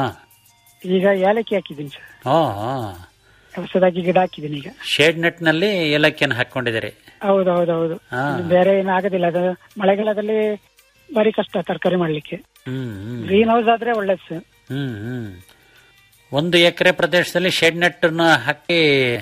S8: ಈಗ ಏಲಕ್ಕಿ ಹಾಕಿದ್ದೀನಿ ಸರ್
S7: ಓ ಹಾ
S8: ಹೊಸದಾಗಿ ಗಿಡ ಹಾಕಿದ್ದೀನಿ ಈಗ
S7: ಶೇಡ್ ನೆಟ್ ನಲ್ಲಿ ಏಲಕ್ಕಿಯನ್ನು ಹಾಕೊಂಡಿದ್ದೀರಿ
S8: ಹೌದು ಹೌದು ಹೌದು
S7: ಹಾ.
S8: ಬೇರೆ ಏನು ಆಗೋದಿಲ್ಲ ಅದು ಮಳೆಗಾಲದಲ್ಲಿ ಭಾರಿ ಕಷ್ಟ ತರಕಾರಿ ಮಾಡ್ಲಿಕ್ಕೆ
S7: ಹ್ಮ್ ಹ್ಮ್
S8: ಗ್ರೀನ್ ಹೌಸ್ ಆದ್ರೆ ಒಳ್ಳೇದು ಸರ್
S7: ಹ್ಮ್ ಹ್ಮ್ ಒಂದು ಎಕರೆ ಪ್ರದೇಶದಲ್ಲಿ ಶೆಡ್ ನೆಟ್ ಹಾಕಿ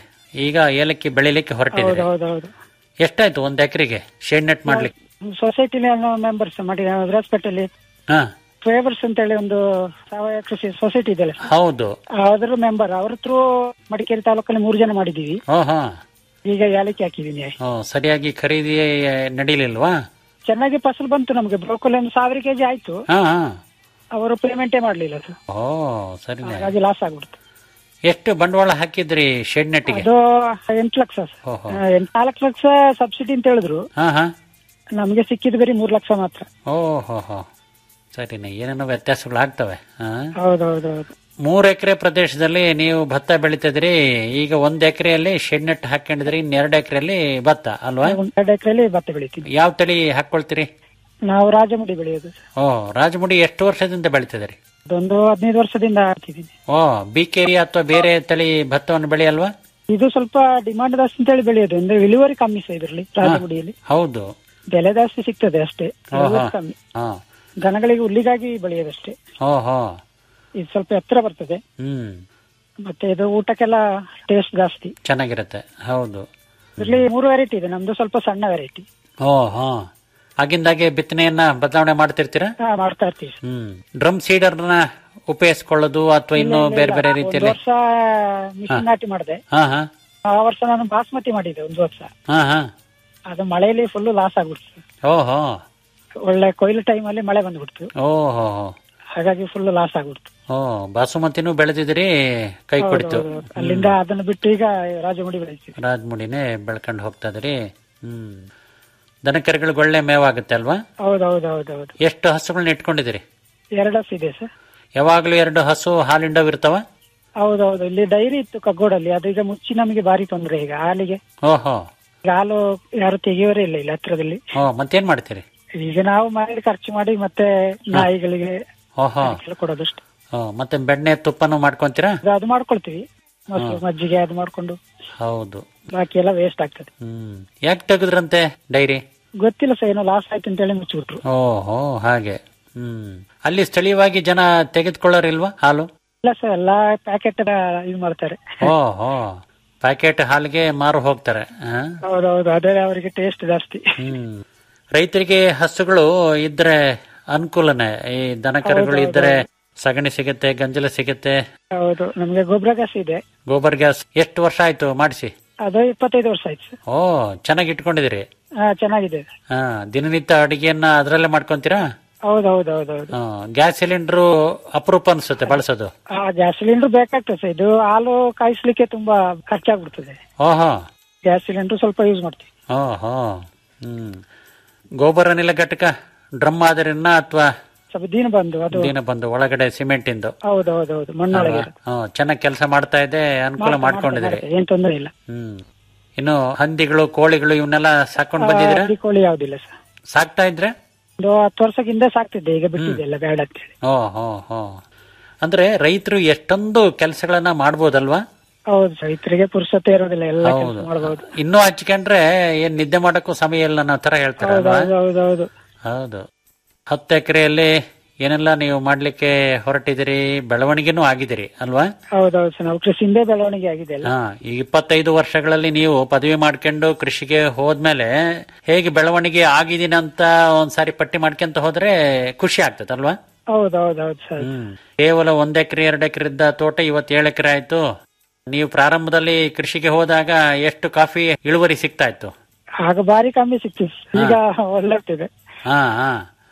S7: ಈಗ ಏಲಕ್ಕಿ ಬೆಳಿಲಿಕ್ಕೆ
S8: ಹೌದು
S7: ಹೊರಟಿದ್ದೀರಿ
S8: ಹೌದು ಹೌದು
S7: ಎಷ್ಟಾಯ್ತು ಒಂದ್ ಎಕರೆಗೆ ಶೆಡ್ ನೆಟ್ ಮಾಡ್ಲಿಕ್ಕೆ
S8: ಸೊಸೈಟಿಲಿ ಮೆಂಬರ್ಸ್ ಮಾಡಿ ವಿರಾಜಪೇಟೆಯಲ್ಲಿ
S7: ಹಾ
S8: ಫೇವರ್ಸ್ ಅಂತ ಹೇಳಿ ಒಂದು ಸಾವಯವ ಕೃಷಿ ಸೊಸೈಟಿ ಇದೆಯಲ್ಲ ಸರ್
S7: ಹೌದು
S8: ಅದ್ರ ಮೆಂಬರ್ ಅವ್ರ ಥ್ರೂ ಮಡಿಕೇರಿ ತಾಲೂಕಲ್ಲಿ ಮೂರು ಜನ ಮಾಡಿದೀವಿ
S7: ಓ ಹಾ
S8: ಈಗ ಏಲಕ್ಕಿ ಹಾಕಿದೀನಿ
S7: ಓ ಸರಿಯಾಗಿ ಖರೀದಿ ನಡೀಲಿಲ್ವಾ
S8: ಚೆನ್ನಾಗಿ ಫಸಲು ಬಂತು ನಮ್ಗೆ ಬ್ರೋಕೊಲಿ ಒಂದು ಸಾವಿರ ಕೆಜಿ ಆಯ್ತು
S7: ಹಾ ಹಾ
S8: ಅವರು ಪೇಮೆಂಟೇ ಮಾಡ್ಲಿಲ್ಲ ಸರ್
S7: ಓ ಸರಿನೆ
S8: ಹಾಗಾಗಿ ಲಾಸ್ ಆಗ್ಬಿಡ್ತು
S7: ಎಷ್ಟು ಬಂಡವಾಳ ಹಾಕಿದ್ರಿ ಶೆಡ್ ನೆಟ್ಗೆ
S8: ಅದು ಎಂಟು ಲಕ್ಷ ಸರ್
S7: ಓಹೋ.
S8: ಆ, ಎಂಟ್ ನಾಲ್ಕು ಲಕ್ಷ ಸಬ್ಸಿಡಿ ಅಂತ ಹೇಳಿದ್ರು
S7: ಹಾ ಹಾ
S8: ನಮ್ಗೆ ಸಿಕ್ಕಿದ್ದು ಬರೀ ಮೂರ್ ಲಕ್ಷ ಮಾತ್ರ
S7: ಓ ಹೋ ಹೋ ಸರಿನೆ ಏನೇನೋ ವ್ಯತ್ಯಾಸಗಳು ಆಗ್ತವೆ ಹಾ
S8: ಹೌದೌದು ಹೌದು
S7: ಮೂರ್ ಎಕರೆ ಪ್ರದೇಶದಲ್ಲಿ ನೀವು ಭತ್ತ ಬೆಳಿತಿದ್ರಿ ಈಗ ಒಂದ್ ಎಕರೆಯಲ್ಲಿ ಶೆಡ್ ನೆಟ್ ಹಾಕೊಂಡಿದ್ರಿ ಇನ್ ಎರಡ್ ಎಕರೆಯಲ್ಲಿ ಭತ್ತ ಅಲ್ವಾ
S8: ಒಂದ್ ಎರಡು ಎಕರೆಯಲ್ಲಿ ಭತ್ತ ಬೆಳಿತೀನಿ
S7: ಯಾವ ತಳಿ ಹಾಕೊಳ್ತೀರಿ
S8: ನಾವು ರಾಜಮುಡಿ ಬೆಳೆಯೋದು ಸರ್
S7: ಓ ರಾಜಮುಡಿ ಎಷ್ಟು ವರ್ಷದಿಂದ ಬೆಳಿತಿದ್ರಿ
S8: ಅದೊಂದು ಹದಿನೈದು ವರ್ಷದಿಂದ ಹಾಕಿದ್ದೀನಿ
S7: ಓ ಬಿಕೆರಿ ಅಥವಾ ಬೇರೆ ತಳಿ ಭತ್ತವನ್ನು ಬೆಳೆಯಲ್ವಾ
S8: ಇದು ಸ್ವಲ್ಪ ಡಿಮಾಂಡ್ ಜಾಸ್ತಿ ಅಂತ ಹೇಳಿ ಬೆಳೆಯೋದು ಅಂದ್ರೆ ಇಳುವರಿ ಕಮ್ಮಿ ಸರ್ ಇದರಲ್ಲಿ ರಾಜಮುಡಿಯಲ್ಲಿ
S7: ಹೌದು
S8: ಬೆಲೆ ಜಾಸ್ತಿ ಸಿಗ್ತದೆ ಅಷ್ಟೇ
S7: ಹಾ,
S8: ಇಳುವರಿ
S7: ಹಾ.
S8: ಕಮ್ಮಿ
S7: ಹಾ
S8: ದನಗಳಿಗೆ ಹುಲ್ಲಿಗಾಗಿ ಬೆಳೆಯೋದಷ್ಟೇ
S7: ಓ ಹೋ
S8: ಇದು ಸ್ವಲ್ಪ ಎತ್ತರ ಬರ್ತದೆ
S7: ಹ್ಮ್
S8: ಮತ್ತೆ ಇದು ಊಟಕ್ಕೆಲ್ಲ ಟೇಸ್ಟ್ ಜಾಸ್ತಿ
S7: ಚೆನ್ನಾಗಿರುತ್ತೆ ಹೌದು
S8: ಇದರಲ್ಲಿ ಮೂರು ವೆರೈಟಿ ಇದೆ ನಮ್ದು ಸ್ವಲ್ಪ ಸಣ್ಣ ವೆರೈಟಿ
S7: ಓ ಹಾ ಆಗಿಂದಾಗೆ ಬಿತ್ತನೆಯನ್ನ ಬದಲಾವಣೆ ಮಾಡ್ತಿರ್ತೀರಾ
S8: ಮಾಡ್ತಾ ಇರ್ತೀವಿ ಸರ್.
S7: ಹ್ಮ್ ಡ್ರಮ್ ಸೀಡರ್ನ ಉಪಯೋಗಿಸ್ಕೊಳ್ಳೋದು ಅಥವಾ ಇನ್ನೂ
S8: ಇಲ್ಲ,
S7: ಬೇರೆ ಬೇರೆ
S8: ಇಲ್ಲ.
S7: ರೀತಿಯಲ್ಲಿ
S8: ಒಂದು ವರ್ಷ ಮಿಷಿನ್ ನಾಟಿ ಮಾಡಿದೆ
S7: ಹಾ ಹಾ
S8: ಆ ವರ್ಷ ನಾನು ಬಾಸ್ಮತಿ ಮಾಡಿದ್ದೆ ಒಂದು ವರ್ಷ
S7: ಹಾ ಹಾ
S8: ಅದು ಮಳೆಯಲ್ಲಿ ಫುಲ್ ಲಾಸ್ ಆಗ್ಬಿಡ್ತು
S7: ಓಹೋ
S8: ಒಳ್ಳೆ ಕೊಯ್ಲು ಟೈಮ್ ಅಲ್ಲಿ ಮಳೆ ಬಂದ್ಬಿಡ್ತು
S7: ಓಹೋ
S8: ಹಾಗಾಗಿ ಫುಲ್ ಲಾಸ್ ಆಗ್ಬಿಡ್ತು
S7: ಓ ಬಾಸುಮತಿನೂ ಬೆಳೆದಿದ್ರಿ ಕೈ
S8: ಹೌದು,
S7: ಕೊಡ್ತು
S8: ಹೌದು, ಹೌದು. ಅಲ್ಲಿಂದ ಅದನ್ನು ಬಿಟ್ಟು ಈಗ ರಾಜಮುಡಿ ಬೆಳಿತೀವಿ
S7: ರಾಜಮುಡಿನೇ ಬೆಳ್ಕೊಂಡು ಹೋಗ್ತಾ ಇದ್ರಿ ಹ್ಮ್ ದನಕರುಗಳಿಗೆ ಒಳ್ಳೆ ಮೇವಾಗುತ್ತೆ ಅಲ್ವಾ
S8: ಹೌದೌದು ಹೌದೌದು
S7: ಎಷ್ಟು ಹಸುಗಳನ್ನ ಇಟ್ಕೊಂಡಿದ್ದೀರಿ
S8: ಎರಡು ಹಸು ಇದೆ ಸರ್
S7: ಯಾವಾಗ್ಲೂ ಎರಡು ಹಸು ಹಾಲಿಂಡವ್ ಇರ್ತಾವ
S8: ಹೌದೌದು ಇಲ್ಲಿ ಡೈರಿ ಇತ್ತು ಕಗ್ಗೋಡಲ್ಲಿ ಅದು ಈಗ ಮುಚ್ಚಿ ನಮಗೆ ಭಾರಿ ತೊಂದರೆ ಈಗ ಹಾಲಿಗೆ
S7: ಓಹೋ
S8: ಈಗ ಹಾಲು ಯಾರು ತೆಗೆಯೋರೇ ಇಲ್ಲ ಇಲ್ಲಿ ಹತ್ರದಲ್ಲಿ
S7: ಓ ಮತ್ತೇನ್ ಮಾಡ್ತೀರಿ
S8: ಈಗ ನಾವು ಮನೇಲಿ ಖರ್ಚು ಮಾಡಿ ಮತ್ತೆ ನಾಯಿಗಳಿಗೆ
S7: ಓಹೋ
S8: ಅದಕ್ಕೆಲ್ಲ ಕೊಡೋದಷ್ಟೇ
S7: ಓ ಮತ್ತೆ ಬೆಣ್ಣೆ ತುಪ್ಪನೂ ಮಾಡ್ಕೊಂತೀರಾ
S8: ಅದು ಅದು ಮಾಡ್ಕೊಳ್ತೀವಿ ಮೊಸರು ಮಜ್ಜಿಗೆ ಅದು ಮಾಡ್ಕೊಂಡು
S7: ಹೌದು
S8: ಬಾಕಿ ಎಲ್ಲ ವೇಸ್ಟ್ ಆಗ್ತದೆ
S7: ಹ್ಮ್ ಯಾಕೆ ತೆಗೆದ್ರಂತೆ ಡೈರಿ
S8: ಗೊತ್ತಿಲ್ಲ ಸರ್ ಏನೋ ಲಾಸ್ ಆಯ್ತು ಅಂತ ಹೇಳಿ ಮುಚ್ಚಿಬಿಟ್ರು
S7: ಓಹೋ ಹಾಗೆ ಹ್ಮ್ ಅಲ್ಲಿ ಸ್ಥಳೀಯವಾಗಿ ಜನ ತೆಗೆದುಕೊಳ್ಳೋರಿಲ್ವಾ ಹಾಲು
S8: ಇಲ್ಲ ಸರ್ ಎಲ್ಲಾ ಪ್ಯಾಕೆಟ್ ಇದು ಮಾಡ್ತಾರೆ
S7: ಓಹೋ ಪ್ಯಾಕೆಟ್ ಹಾಲಿಗೆ ಮಾರು ಹೋಗ್ತಾರೆ ಆ?
S8: ಹೌದೌದು ಅದೇ ಅವರಿಗೆ ಟೇಸ್ಟ್ ಜಾಸ್ತಿ
S7: ಹ್ಮ್ ರೈತರಿಗೆ ಹಸುಗಳು ಇದ್ರೆ ಅನುಕೂಲನೇ ಈ ದನ ಕರುಗಳು ಇದ್ರೆ ಸಗಣಿ ಸಿಗುತ್ತೆ ಗಂಜಲ ಸಿಗುತ್ತೆ
S8: ಹೌದು ನಮ್ಗೆ ಗೊಬ್ಬರ ಗಾಸ್ ಇದೆ
S7: ಗೋಬರ್ ಗ್ಯಾಸ್ ಎಷ್ಟು ವರ್ಷ ಆಯ್ತು ಮಾಡಿಸಿ
S8: ಅದು ಇಪ್ಪತ್ತೈದು ವರ್ಷ ಆಯ್ತು ಸರ್
S7: ಓ ಚೆನ್ನಾಗಿ ಇಟ್ಕೊಂಡಿದಿರಿ
S8: ಹಾ ಚೆನ್ನಾಗಿದೆ
S7: ಹಾ ದಿನನಿತ್ಯ ಅಡಿಗೆಯನ್ನ ಅದ್ರಲ್ಲೇ ಮಾಡ್ಕೊಂತೀರಾ
S8: ಹೌದೌದು ಹೌದೌದು
S7: ಹಾ, ಗ್ಯಾಸ್ ಸಿಲಿಂಡರ್ ಅಪರೂಪ ಅನ್ಸುತ್ತೆ ಬಳಸೋದು
S8: ಆ ಗ್ಯಾಸ್ ಸಿಲಿಂಡರ್ ಬೇಕಾಗ್ತದೆ ಸರ್ ಇದು ಹಾಲು ಕಾಯಿಸ್ಲಿಕ್ಕೆ ತುಂಬಾ ಖರ್ಚಾಗ್ಬಿಡ್ತದೆ
S7: ಓಹೋ
S8: ಗ್ಯಾಸ್ ಸಿಲಿಂಡರ್ ಸ್ವಲ್ಪ ಯೂಸ್ ಮಾಡ್ತೀವಿ
S7: ಓಹೋ ಹ್ಮ್ ಗೋಬರ್ ಅನಿಲ ಘಟಕ ಡ್ರಮ್ ಆದರಿನ ಅಥವಾ
S8: ಸ್ವಲ್ಪ ದಿನ ಬಂದು ಅದು
S7: ದಿನ ಬಂದು ಒಳಗಡೆ ಸಿಮೆಂಟ್ ಇಂದು
S8: ಹೌದೌದೌದು ಮಣ್ಣೊಳಗೆ ಇರುತ್ತೆ.
S7: ಹ್ಮ್ ಚೆನ್ನಾಗಿ ಕೆಲಸ ಮಾಡ್ತಾ ಇದೆ ಅನುಕೂಲ
S8: ಮಾಡ್ತಾ-
S7: ಮಾಡ್ಕೊಂಡಿದ್ದೀರಿ
S8: ಮಾಡ್ತಾ- ಏನ್ ತೊಂದರೆ ಇಲ್ಲ
S7: ಹ್ಮ್ ಇನ್ನು ಹಂದಿಗಳು ಕೋಳಿಗಳು ಇವನ್ನೆಲ್ಲ ಸಾಕೊಂಡ್ ಬಂದಿದ್ದೀರಾ
S8: ಹಳ್ಳಿ ಕೋಳಿ ಯಾವ್ದಿಲ್ಲ ಸರ್
S7: ಸಾಕ್ತಾ ಇದ್ರೆ
S8: ಒಂದು ಹತ್ತು ವರ್ಷಕ್ಕಿಂತ ಸಾಕ್ತಿದ್ದೆ ಈಗ ಬಿಟ್ಟಿದ್ದೆ ಎಲ್ಲ ಬೇಡ ಅಂತೇಳಿ
S7: ಓ ಹೋ ಹೋ ಅಂದ್ರೆ ರೈತರು ಎಷ್ಟೊಂದು ಕೆಲಸಗಳನ್ನ ಮಾಡ್ಬೋದಲ್ವಾ
S8: ಹೌದು ಸರ್ ರೈತರಿಗೆ ಪುರುಸತೆ ಇರೋದಿಲ್ಲ ಎಲ್ಲ ಕೆಲಸ
S7: ಹೌದು
S8: ಮಾಡಬಹುದು
S7: ಇನ್ನೂ ಹಚ್ಕೊಂಡ್ರೆ ಏನ್ ನಿದ್ದೆ ಮಾಡಕ್ಕೂ ಸಮಯ ಇಲ್ಲ ಅನ್ನೋ ತರ ಹೇಳ್ತಾರೆ
S8: ಹೌದು
S7: ಅಲ್ವಾ
S8: ಹೌದು ಹೌದು ಹೌದು
S7: ಹೌದು ಹತ್ತು ಎಕರೆಯಲ್ಲಿ ಏನೆಲ್ಲ ನೀವು ಮಾಡ್ಲಿಕ್ಕೆ ಹೊರಟಿದಿರಿ ಬೆಳವಣಿಗೆನೂ ಆಗಿದಿರಿ ಅಲ್ವಾ
S8: ಹೌದೌದು ಸರ್ ನಾವು ಕೃಷಿಯಿಂದ ಬೆಳವಣಿಗೆ ಆಗಿದೆ ಅಲ್ಲ
S7: ಹಾ ಈ ಇಪ್ಪತ್ತೈದು ವರ್ಷಗಳಲ್ಲಿ ನೀವು ಪದವಿ ಮಾಡ್ಕೊಂಡು ಕೃಷಿಗೆ ಹೋದ್ಮೇಲೆ ಹೇಗೆ ಬೆಳವಣಿಗೆ ಆಗಿದೀನಿ ಅಂತ ಒಂದ್ಸಾರಿ ಪಟ್ಟಿ ಮಾಡ್ಕೊಂತ ಹೋದ್ರೆ ಖುಷಿ ಆಗ್ತದೆ ಅಲ್ವಾ
S8: ಹೌದೌದೌದು ಸರ್
S7: ಹ್ಮ್ ಕೇವಲ ಒಂದ್ ಎಕರೆ ಎರಡು ಎಕರೆ ಇದ್ದ ತೋಟ ಇವತ್ತು ಏಳು ಎಕರೆ ಆಯ್ತು ನೀವು ಪ್ರಾರಂಭದಲ್ಲಿ ಕೃಷಿಗೆ ಹೋದಾಗ ಎಷ್ಟು ಕಾಫಿ ಇಳುವರಿ ಸಿಗ್ತಾ ಇತ್ತು
S8: ಆಗ ಬಾರಿ ಕಮ್ಮಿ ಸಿಕ್ತು ಈಗ ಒಳ್ಳೆ ಆಗ್ತಿದೆ
S7: ಹಾ ಹಾ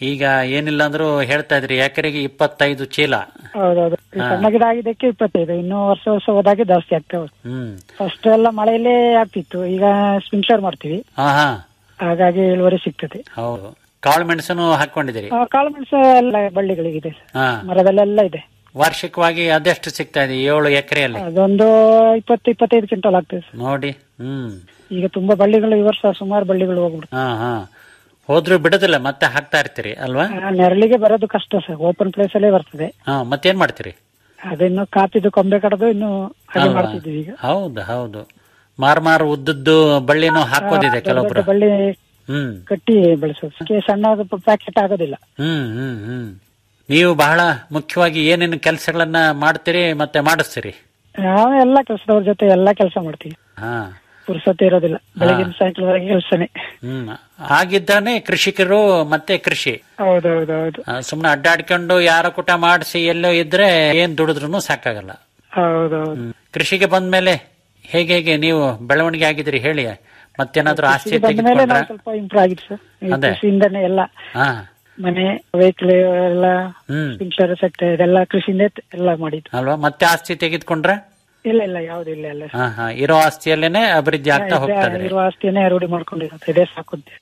S7: ಈಗ ಏನಿಲ್ಲ ಅಂದ್ರೂ ಹೇಳ್ತಾ ಇದ್ರಿ ಎಕರೆಗೆ ಇಪ್ಪತ್ತೈದು ಚೀಲ
S8: ಹೌದೌದು ಈ
S7: ಹಾ.
S8: ಸಣ್ಣ ಗಿಡ ಆಗಿದ್ದಕ್ಕೆ ಇಪ್ಪತ್ತೈದು ಇನ್ನು ವರ್ಷ ವರ್ಷ ಹೋದಾಗೆ ಜಾಸ್ತಿ ಆಗ್ತಾ ಹೋಗುತ್ತೆ
S7: ಹ್ಮ್
S8: ಫಸ್ಟ್ ಎಲ್ಲ ಮಳೆಯಲ್ಲೇ ಆಗ್ತಿತ್ತು ಈಗ ಸ್ಪ್ರಿಂಕ್ಲರ್ ಮಾಡ್ತೀವಿ
S7: ಹಾ ಹಾ
S8: ಹಾಗಾಗಿ ಇಳುವರಿ ಸಿಗ್ತದೆ
S7: ಹೌದು ಕಾಳು ಮೆಣಸನ್ನು ಹಾಕೊಂಡಿದ್ದೀರಿ
S8: ಆ, ಕಾಳುಮೆಣಸು ಎಲ್ಲ ಬಳ್ಳಿಗಳಿಗಿದೆ
S7: ಹಾ
S8: ಮರದಲ್ಲೆಲ್ಲ ಇದೆ
S7: ವಾರ್ಷಿಕವಾಗಿ ಅದೆಷ್ಟು ಸಿಗ್ತಾ ಇದೆ ಏಳು ಎಕರೆಯಲ್ಲಿ
S8: ಅದೊಂದು ಇಪ್ಪತ್ತು ಇಪ್ಪತ್ತೈದು ಕ್ವಿಂಟಲ್ ಆಗ್ತದೆ ಸರ್.
S7: ನೋಡಿ ಹ್ಮ್
S8: ಈಗ ತುಂಬಾ ಬಳ್ಳಿಗಳು ಈ ವರ್ಷ ಸುಮಾರು ಬಳ್ಳಿಗಳು ಹೋಗ್ಬಿಡ್ತು
S7: ಹಾ ಹಾ ಹೋದ್ರು ಬಿಡೋದಿಲ್ಲ ಮತ್ತೆ ಹಾಕ್ತಾ ಇರ್ತೀರಿ ಅಲ್ವಾ
S8: ಆ, ನೆರಳಿಗೆ ಬರೋದು ಕಷ್ಟ ಸರ್ ಓಪನ್ ಪ್ಲೇಸ್ ಅಲ್ಲೇ ಬರ್ತದೆ
S7: ಹಾ ಮತ್ತೇನ್ ಮಾಡ್ತೀರಿ
S8: ಅದಿನ್ನು ಕಾಪಿದು ಕೊಂಬೆ ಕಡದು ಇನ್ನು ಹಾಗೆ
S7: ಅಲ್ವಾ?
S8: ಮಾಡ್ತಿದ್ವಿ ಈಗ
S7: ಹೌದು ಹೌದು ಮಾರ್ ಮಾರು ಉದ್ದದ್ದು ಬಳ್ಳಿನೂ ಹಾಕೋದಿದೆ
S8: ದೊಡ್ಡ
S7: ಕೆಲವೊಬ್ರು
S8: ದೊಡ್ಡ ಬಳ್ಳಿ
S7: ಹ್ಮ್
S8: ಕಟ್ಟಿ ಬೆಳೆಸೋದು ಅದಕ್ಕೆ ಸಣ್ಣ ಪ್ಯಾಕೆಟ್ ಆಗೋದಿಲ್ಲ
S7: ಹ್ಮ್ ಹ್ಮ್ ಹ್ಮ್ ನೀವು ಬಹಳ ಮುಖ್ಯವಾಗಿ ಏನೇನು ಕೆಲಸಗಳನ್ನ ಮಾಡ್ತೀರಿ ಮತ್ತೆ ಮಾಡಿಸ್ತೀರಿ
S8: ನಾವು ಎಲ್ಲ ಕೆಲಸದವ್ರ ಜೊತೆ ಎಲ್ಲ ಕೆಲಸ ಮಾಡ್ತೀವಿ
S7: ಹಾ
S8: ಪುರ್ಸತ್ತೆ ಇರೋದಿಲ್ಲ ಬೆಳಗಿನ ಸಾಯಂಕಾಲವರೆಗೆ ಕೆಲಸನೇ
S7: ಹ್ಮ್ ಆಗಿದ್ದಾನೆ ಕೃಷಿಕರು ಮತ್ತೆ ಕೃಷಿ
S8: ಹೌದೌದೌದು
S7: ಆ, ಸುಮ್ನೆ ಅಡ್ಡಾಡ್ಕೊಂಡು ಯಾರ ಕೂಟ ಮಾಡಿಸಿ ಎಲ್ಲೋ ಇದ್ರೆ ಏನ್ ದುಡಿದ್ರು ಸಾಕಾಗಲ್ಲ
S8: ಹೌದೌದು
S7: ಹ್ಮ್. ಕೃಷಿಗೆ ಬಂದ್ಮೇಲೆ ಹೇಗೆ ಹೇಗೆ ನೀವು ಬೆಳವಣಿಗೆ ಆಗಿದ್ರಿ ಹೇಳಿ ಮತ್ತೇನಾದ್ರೂ ಆಸ್ತಿ
S8: ಬಂದ ಮೇಲೆ
S7: ತೆಗೆದುಕೊಂಡ್ರ
S8: ನಾವು ಸ್ವಲ್ಪ ಇಂಪ್ರೂವ್ ಆಗಿದೆ ಸರ್ ಈ
S7: ಅದೇ.
S8: ಕೃಷಿಯಿಂದನೇ ಎಲ್ಲ
S7: ಹಾ
S8: ಮನೆ ವೆಹಿಕಲ್ ಎಲ್ಲ
S7: ಹ್ಮ್
S8: ಸ್ಪ್ರಿಂಕ್ಲರ್ ಸೆಟ್ ಇದೆಲ್ಲ ಕೃಷಿಯಿಂದ ಎಲ್ಲ ಮಾಡಿದ್ದು
S7: ಅಲ್ವಾ ಮತ್ತೆ ಆಸ್ತಿ ತೆಗೆದುಕೊಂಡ್ರ
S8: ಇಲ್ಲ ಇಲ್ಲ ಯಾವ್ದು ಇಲ್ಲ ಎಲ್ಲ
S7: ಹಾ ಹಾ ಇರೋ ಆಸ್ತಿಯಲ್ಲೇನೆ ಅಭಿವೃದ್ಧಿ ಆಗ್ತಾ ಹೋಗ್ತಾ ಇದ್ರಿ
S8: ಇರುವ ಆಸ್ತಿಯನ್ನೇ ರೂಢಿ ಮಾಡ್ಕೊಂಡಿರೋದು ಇದೇ ಸಾಕು ಅಂತ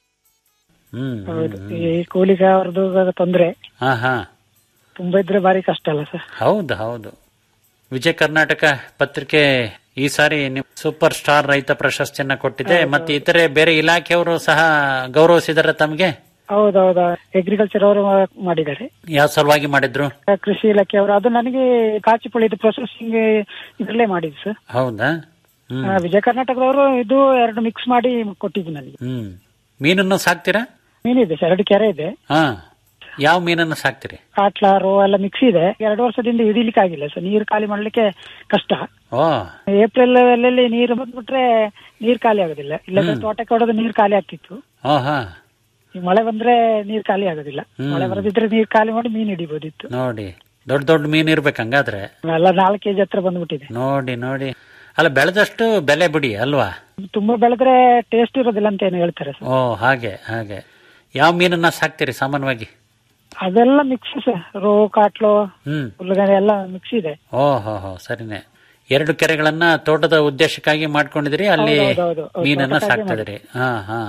S7: ಹ್ಮ್
S8: ಹೌದು ಈ ಕೂಲಿಗೆ ಅವ್ರದ್ದು ತೊಂದ್ರೆ
S7: ಹಾ ಹಾ
S8: ತುಂಬಾ ಇದ್ರೆ ಬಾರಿ ಕಷ್ಟ ಅಲ್ಲ ಸರ್
S7: ಹೌದು ಹೌದು ವಿಜಯ ಕರ್ನಾಟಕ ಪತ್ರಿಕೆ ಈ ಸಾರಿ ನಿಮ್ ಸೂಪರ್ ಸ್ಟಾರ್ ರೈತ ಪ್ರಶಸ್ತಿಯನ್ನ ಕೊಟ್ಟಿದೆ ಮತ್ತೆ ಇತರೆ ಬೇರೆ ಇಲಾಖೆಯವರು ಸಹ ಗೌರವಿಸಿದಾರೆ ತಮಗೆ
S8: ಹೌದೌದು ಅಗ್ರಿಕಲ್ಚರ್ ಅವರು ಮಾಡಿದ್ದಾರೆ
S7: ಯಾವ ಸಲುವಾಗಿ ಮಾಡಿದ್ರು
S8: ಕೃಷಿ ಇಲಾಖೆ ಅವರು ಅದು ನನಗೆ ಕಾಚಿಪಳ್ಳಿದು ಪ್ರೊಸೆಸಿಂಗ್ ಇದ್ರಲ್ಲೇ ಮಾಡಿದ್ದು ಸರ್
S7: ಹೌದಾ ಹ್ಮ್
S8: ಆ, ವಿಜಯ ಕರ್ನಾಟಕದವರು ಇದು ಎರಡು ಮಿಕ್ಸ್ ಮಾಡಿ ಕೊಟ್ಟಿದ್ದು ನನಗೆ
S7: ಹ್ಮ್ ಮೀನನ್ನು ಸಾಕ್ತೀರಾ
S8: ಮೀನಿದೆ ಸರ್ ಎರಡು ಕೆರೆ ಇದೆ
S7: ಹಾ ಯಾವ ಮೀನನ್ನು ಸಾಕ್ತೀರಿ
S8: ಕಾಟ್ಲ ರೋ ಎಲ್ಲ ಮಿಕ್ಸ್ ಇದೆ ಎರಡು ವರ್ಷದಿಂದ ಹಿಡಿಲಿಕ್ಕೆ ಆಗಿಲ್ಲ ಸರ್ ನೀರು ಖಾಲಿ ಮಾಡ್ಲಿಕ್ಕೆ ಕಷ್ಟ
S7: ಓ
S8: ಏಪ್ರಿಲ್ ಅಲ್ಲಿ ನೀರು ಬಂದ್ಬಿಟ್ರೆ ನೀರ್ ಖಾಲಿ ಆಗೋದಿಲ್ಲ ಇಲ್ಲಾಂದ್ರೆ ತೋಟಕ್ಕೆ ಹೊಡೆದು ನೀರ್ ಖಾಲಿ ಆಗ್ತಿತ್ತು
S7: ಓ ಹಾ
S8: ಈ ಮಳೆ ಬಂದ್ರೆ ನೀರ್ ಖಾಲಿ ಆಗೋದಿಲ್ಲ
S7: ಹ್ಮ್.
S8: ಮಳೆ ಬರದಿದ್ರೆ ನೀರ್ ಖಾಲಿ ಮಾಡಿ ಮೀನ್ ಹಿಡಿಬೋದಿತ್ತು
S7: ನೋಡಿ ದೊಡ್ಡ ದೊಡ್ಡ ಮೀನ್ ಇರ್ಬೇಕು ಹಂಗಾದ್ರೆ
S8: ಎಲ್ಲ ನಾಲ್ಕು ಕೆಜಿ ಹತ್ರ ಬಂದ್ಬಿಟ್ಟಿದೆ
S7: ನೋಡಿ ನೋಡಿ ಅಲ್ಲ ಬೆಳೆದಷ್ಟು ಬೆಲೆ ಬಿಡಿ ಅಲ್ವಾ
S8: ತುಂಬಾ ಬೆಳೆದ್ರೆ ಟೇಸ್ಟ್ ಇರೋದಿಲ್ಲ ಅಂತ ಏನು ಹೇಳ್ತಾರೆ ಸರ್
S7: ಓ ಹಾಗೆ ಹಾಗೆ ಯಾವ ಮೀನನ್ನ ಸಾಕ್ತೀರಿ ಸಾಮಾನ್ಯವಾಗಿ
S8: ಅದೆಲ್ಲ ಮಿಕ್ಸ್ ಸರ್ ರೋ ಕಾಟ್ಲು
S7: ಹ್ಮ್
S8: ಹುಲ್ಲುಗಡೆ ಎಲ್ಲ ಮಿಕ್ಸ್ ಇದೆ
S7: ಓ ಹೋ ಹೋ ಸರಿನೆ ಎರಡು ಕೆರೆಗಳನ್ನ ತೋಟದ ಉದ್ದೇಶಕ್ಕಾಗಿ ಮಾಡ್ಕೊಂಡಿದ್ರಿ ಅಲ್ಲಿ
S8: ಹೌದೌದು, ಹೌದು.
S7: ಮೀನನ್ನ
S8: ತೋಟಕ್ಕಾಗಿ
S7: ಸಾಕ್ತಿದ್ರಿ ಹಾ ಹಾ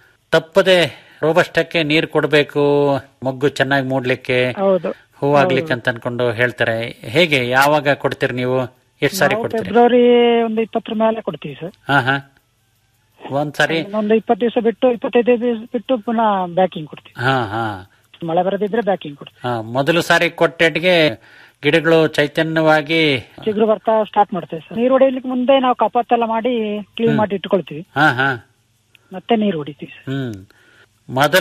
S7: ತಪ್ಪದೆ ರೋಬಸ್ಟಕ್ಕೆ ನೀರ್ ಕೊಡ್ಬೇಕು ಮೊಗ್ಗು ಚೆನ್ನಾಗಿ ಮೂಡ್ಲಿಕ್ಕೆ
S8: ಹೌದು
S7: ಹೂವಾಗ್ಲಿಕ್ಕೆ ಅಂತ ಅನ್ಕೊಂಡು ಹೇಳ್ತಾರೆ ಹೇಗೆ ಯಾವಾಗ ಕೊಡ್ತೀರಿ ನೀವು ಎಷ್ಟು ಸಾರಿ
S8: ನಾವು
S7: ಕೊಡ್ತೀರಿ
S8: ಫೆಬ್ರವರಿ ಒಂದು ಇಪ್ಪತ್ತರ ಮೇಲೆ ಕೊಡ್ತೀವಿ ಸರ್
S7: ಹಾ ಹಾ ಒಂದ್ಸಾರಿ
S8: ಒಂದು ಇಪ್ಪತ್ತು ದಿವಸ ಬಿಟ್ಟು ಇಪ್ಪತ್ತೈದು ದಿವಸ ಬಿಟ್ಟು ಪುನಃ ಬ್ಯಾಕಿಂಗ್ ಕೊಡ್ತೀವಿ
S7: ಹಾ ಹಾ
S8: ಮಳೆ ಬರದಿದ್ರೆ ಬ್ಯಾಕಿಂಗ್ ಕೊಡ್ತೀವಿ
S7: ಹಾ ಮೊದಲು ಸಾರಿ ಕೊಟ್ಟೆಟ್ಗೆ ಗಿಡಗಳು ಚೈತನ್ಯವಾಗಿ
S8: ಚಿಗುರು ಬರ್ತಾ ಸ್ಟಾರ್ಟ್ ಮಾಡ್ತೇವೆ ಸರ್ ನೀರು ಹೊಡೆಯಲಿಕ್ಕೆ ಮುಂದೆ ನಾವು ಕಪಾತ್ತೆಲ್ಲ ಮಾಡಿ ಕ್ಲೀನ್ ಮಾಡಿ ಇಟ್ಕೊಳ್ತೀವಿ
S7: ಹಾ ಹಾ
S8: ಮತ್ತೆ ನೀರು ಹೊಡಿತೀವಿ ಸರ್
S7: ಹ್ಮ್ ಮೊದಲ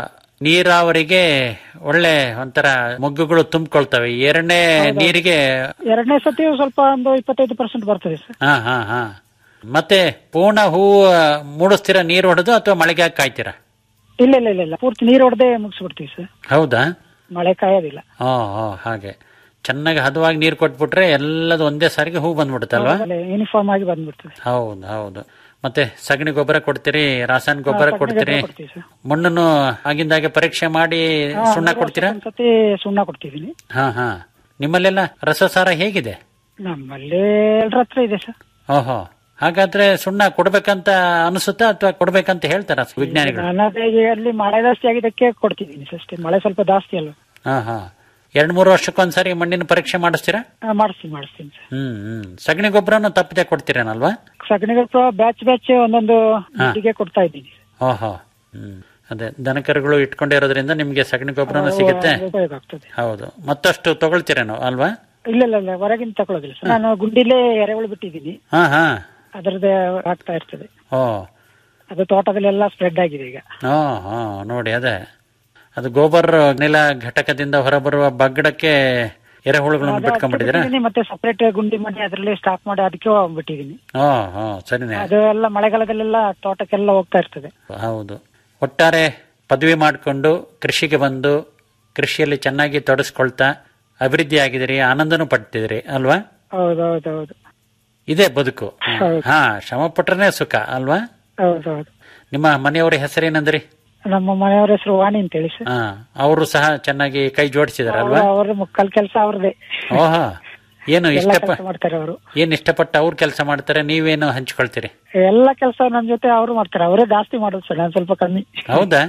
S7: ನೀರಾವರಿಗೆ ಒಳ್ಳೆ ಒಂಥರ ಮೊಗ್ಗುಗಳು ತುಂಬಿಕೊಳ್ತವೆ ಎರಡನೇ ನೀರಿಗೆ
S8: ಎರಡನೇ ಸತಿ ಸ್ವಲ್ಪ ಒಂದು ಇಪ್ಪತ್ತೈದು ಪರ್ಸೆಂಟ್ ಬರ್ತದೆ ಸರ್
S7: ಹಾ ಹಾ ಹಾ ಮತ್ತೆ ಪೂರ್ಣ ಹೂವು ಮೂಡಿಸ್ತೀರಾ ನೀರು ಹೊಡೆದು ಅಥವಾ ಮಳೆಗೆ ಹಾಕಿ ಕಾಯ್ತೀರಾ
S8: ಇಲ್ಲ ಇಲ್ಲ ಇಲ್ಲ ಇಲ್ಲ ಪೂರ್ತಿ ನೀರು ಹೊಡೆದೇ ಮುಗಿಸ್ಬಿಡ್ತೀವಿ ಸರ್
S7: ಹೌದಾ
S8: ಮಳೆ ಕಾಯೋದಿಲ್ಲ
S7: ಹಾ ಹಾ ಹಾಗೆ ಚೆನ್ನಾಗಿ ಹದವಾಗಿ ನೀರು ಕೊಟ್ಬಿಟ್ರೆ ಎಲ್ಲದು ಒಂದೇ ಸಾರಿಗೆ ಹೂ ಬಂದ್ಬಿಡುತ್ತಲ್ವಾ
S8: ಯೂನಿಫಾರ್ಮ್ ಆಗಿ ಬಂದ್ಬಿಡ್ತದೆ
S7: ಹೌದು ಹೌದು ಮತ್ತೆ ಸಗಣಿ ಗೊಬ್ಬರ ಕೊಡ್ತೀರಿ ರಾಸಾಯನಿಕ ಗೊಬ್ಬರ
S8: ಸಗಣಿ
S7: ಕೊಡ್ತೀರಿ
S8: ಗೊಬ್ಬರ ಕೊಡ್ತೀವಿ ಸರ್.
S7: ಮಣ್ಣನ್ನು ಆಗಿಂದಾಗೆ ಪರೀಕ್ಷೆ ಮಾಡಿ
S8: ಹಾ,
S7: ಸುಣ್ಣ
S8: ಮೂರು
S7: ಕೊಡ್ತೀರಾ
S8: ವರ್ಷಕ್ಕೊಂದ್ಸತಿ ಸುಣ್ಣ ಕೊಡ್ತಿದ್ದೀನಿ
S7: ಹಾ ಹಾ ನಿಮ್ಮಲ್ಲೆಲ್ಲ ರಸಸಾರ ಹೇಗಿದೆ
S8: ನಮ್ಮಲ್ಲಿ ಎಲ್ಲರ ಹತ್ರ ಇದೆ ಸರ್
S7: ಓಹೋ ಹಾಗಾದ್ರೆ ಸುಣ್ಣ ಕೊಡ್ಬೇಕಂತ ಅನಿಸುತ್ತಾ ಅಥವಾ ಕೊಡ್ಬೇಕಂತ ಹೇಳ್ತಾರ ವಿಜ್ಞಾನಿಗಳು
S8: ನಾನು ಅದೇ ಈಗ ಅಲ್ಲಿ ಮಳೆ ಜಾಸ್ತಿ ಆಗಿದ್ದಕ್ಕೆ ಕೊಡ್ತಿದ್ದೀನಿ ಸರ್ ಅಷ್ಟೇ ಮಳೆ ಸ್ವಲ್ಪ ಜಾಸ್ತಿ ಅಲ್ವಾ
S7: ಹಾ ಹಾ ಎರಡ್ ಮೂರು ವರ್ಷಕ್ಕೊಂದ್ಸರಿ ಮಣ್ಣಿನ ಪರೀಕ್ಷೆ ಮಾಡಿಸ್ತೀರಾ
S8: ಹಾ, ಮಾಡಿಸ್ತೀನಿ ಮಾಡಿಸ್ತೀನಿ ಸರ್
S7: ಹ್ಮ್ ಹ್ಮ್ ಸಗಣಿ ಗೊಬ್ಬರನು ತಪ್ಪದೆ ಕೊಡ್ತೀರೇನಲ್ವಾ
S8: ಸಗಣಿ ಗೊಬ್ಬರ ಬ್ಯಾಚ್ ಬ್ಯಾಚ್ ಒಂದೊಂದು
S7: ಹಾ.
S8: ಗೆ ಕೊಡ್ತಾ ಇದ್ದೀನಿ
S7: ಓಹೋ ಹ್ಮ್ ಅದೇ ದನಕರುಗಳು ಇಟ್ಕೊಂಡಿರೋದ್ರಿಂದ ನಿಮ್ಗೆ ಸಗಣಿ ಗೊಬ್ಬರನು ಸಿಗುತ್ತೆ
S8: ಉಪಯೋಗ ಆಗ್ತದೆ
S7: ಹೌದು ಮತ್ತಷ್ಟು ತಗೊಳ್ತೀರೇನೋ ಅಲ್ವಾ
S8: ಇಲ್ಲ ಇಲ್ಲ ಇಲ್ಲ ಹೊರಗಿನ ತಗೊಳ್ಳೋದಿಲ್ಲ ಸರ್ ನಾನು ಗುಂಡಿಲೇ ಎರೆಹುಳು ಬಿಟ್ಟಿದ್ದೀನಿ
S7: ಹಾ ಹಾ
S8: ಅದರದ್ದೇ ಆಗ್ತಾ ಇರ್ತದೆ
S7: ಓ
S8: ಅದು ತೋಟದಲ್ಲೆಲ್ಲ ಸ್ಪ್ರೆಡ್ ಆಗಿದೆ ಈಗ
S7: ಹಾ ಹಾ ನೋಡಿ ಅದೇ ಅದು ಗೋಬರ್ ನೆಲ ಘಟಕದಿಂದ ಹೊರಬರುವ ಬಗ್ಗಡಕ್ಕೆ ಎರೆಹುಳುಗಳನ್ನು
S8: ಅದು
S7: ಬಿಟ್ಕೊಂಡ್ಬಿಟ್ಟಿದ್ದೀರಾ
S8: ಬಿಟ್ಟಿದ್ದೀನಿ, ಮತ್ತೆ ಸಪರೇಟ್ ಗುಂಡಿ ಮಾಡಿ ಅದರಲ್ಲಿ ಸ್ಟಾಕ್ ಮಾಡಿ ಅದಕ್ಕೆ ಬಿಟ್ಟಿದ್ದೀನಿ
S7: ಹಾ ಹಾ ಸರಿನೇ
S8: ಅದು ಎಲ್ಲ ಮಳೆಗಾಲದಲ್ಲೆಲ್ಲ ತೋಟಕ್ಕೆಲ್ಲ ಹೋಗ್ತಾ ಇರ್ತದೆ
S7: ಹೌದು ಒಟ್ಟಾರೆ ಪದವಿ ಮಾಡಿಕೊಂಡು ಕೃಷಿಗೆ ಬಂದು ಕೃಷಿಯಲ್ಲಿ ಚೆನ್ನಾಗಿ ತೊಡಸ್ಕೊಳ್ತಾ ಅಭಿವೃದ್ಧಿ ಆಗಿದಿರಿ ಆನಂದನೂ ಪಡ್ತಿದಿರಿ ಅಲ್ವಾ
S8: ಹೌದೌದೌದು
S7: ಇದೇ ಬದುಕು
S8: ಹೌದು.
S7: ಹಾ ಶ್ರಮ ಪಟ್ರನೇ ಸುಖ ಅಲ್ವಾ
S8: ಹೌದೌದು
S7: ನಿಮ್ಮ ಮನೆಯವರ ಹೆಸರೇನಂದ್ರಿ
S8: ನಮ್ಮ ಮನೆಯವರ ಹೆಸರು ವಾಣಿ ಅಂತ ಹೇಳಿ ಸರ್
S7: ಹಾ ಅವರು ಸಹ ಚೆನ್ನಾಗಿ ಕೈ ಜೋಡಿಸಿದಾರಲ್ವಾ
S8: ಅವ್ರ ಮುಕ್ಕಲ್ ಕೆಲಸ ಅವ್ರದೇ
S7: ಓಹಾ ಏನು
S8: ಎಲ್ಲ
S7: ಇಷ್ಟಪ
S8: ಕೆಲಸ ಮಾಡ್ತಾರೆ ಅವರು
S7: ಏನ್ ಇಷ್ಟಪಟ್ಟು ಅವ್ರು ಕೆಲಸ ಮಾಡ್ತಾರೆ ನೀವೇನು ಹಂಚ್ಕೊಳ್ತೀರಿ
S8: ಎಲ್ಲ ಕೆಲಸ ನನ್ ಜೊತೆ ಅವರು ಮಾಡ್ತಾರೆ ಅವರೇ ಜಾಸ್ತಿ ಮಾಡೋದು ಸರ್ ನಾನು ಸ್ವಲ್ಪ ಕಮ್ಮಿ
S7: ಹೌದಾ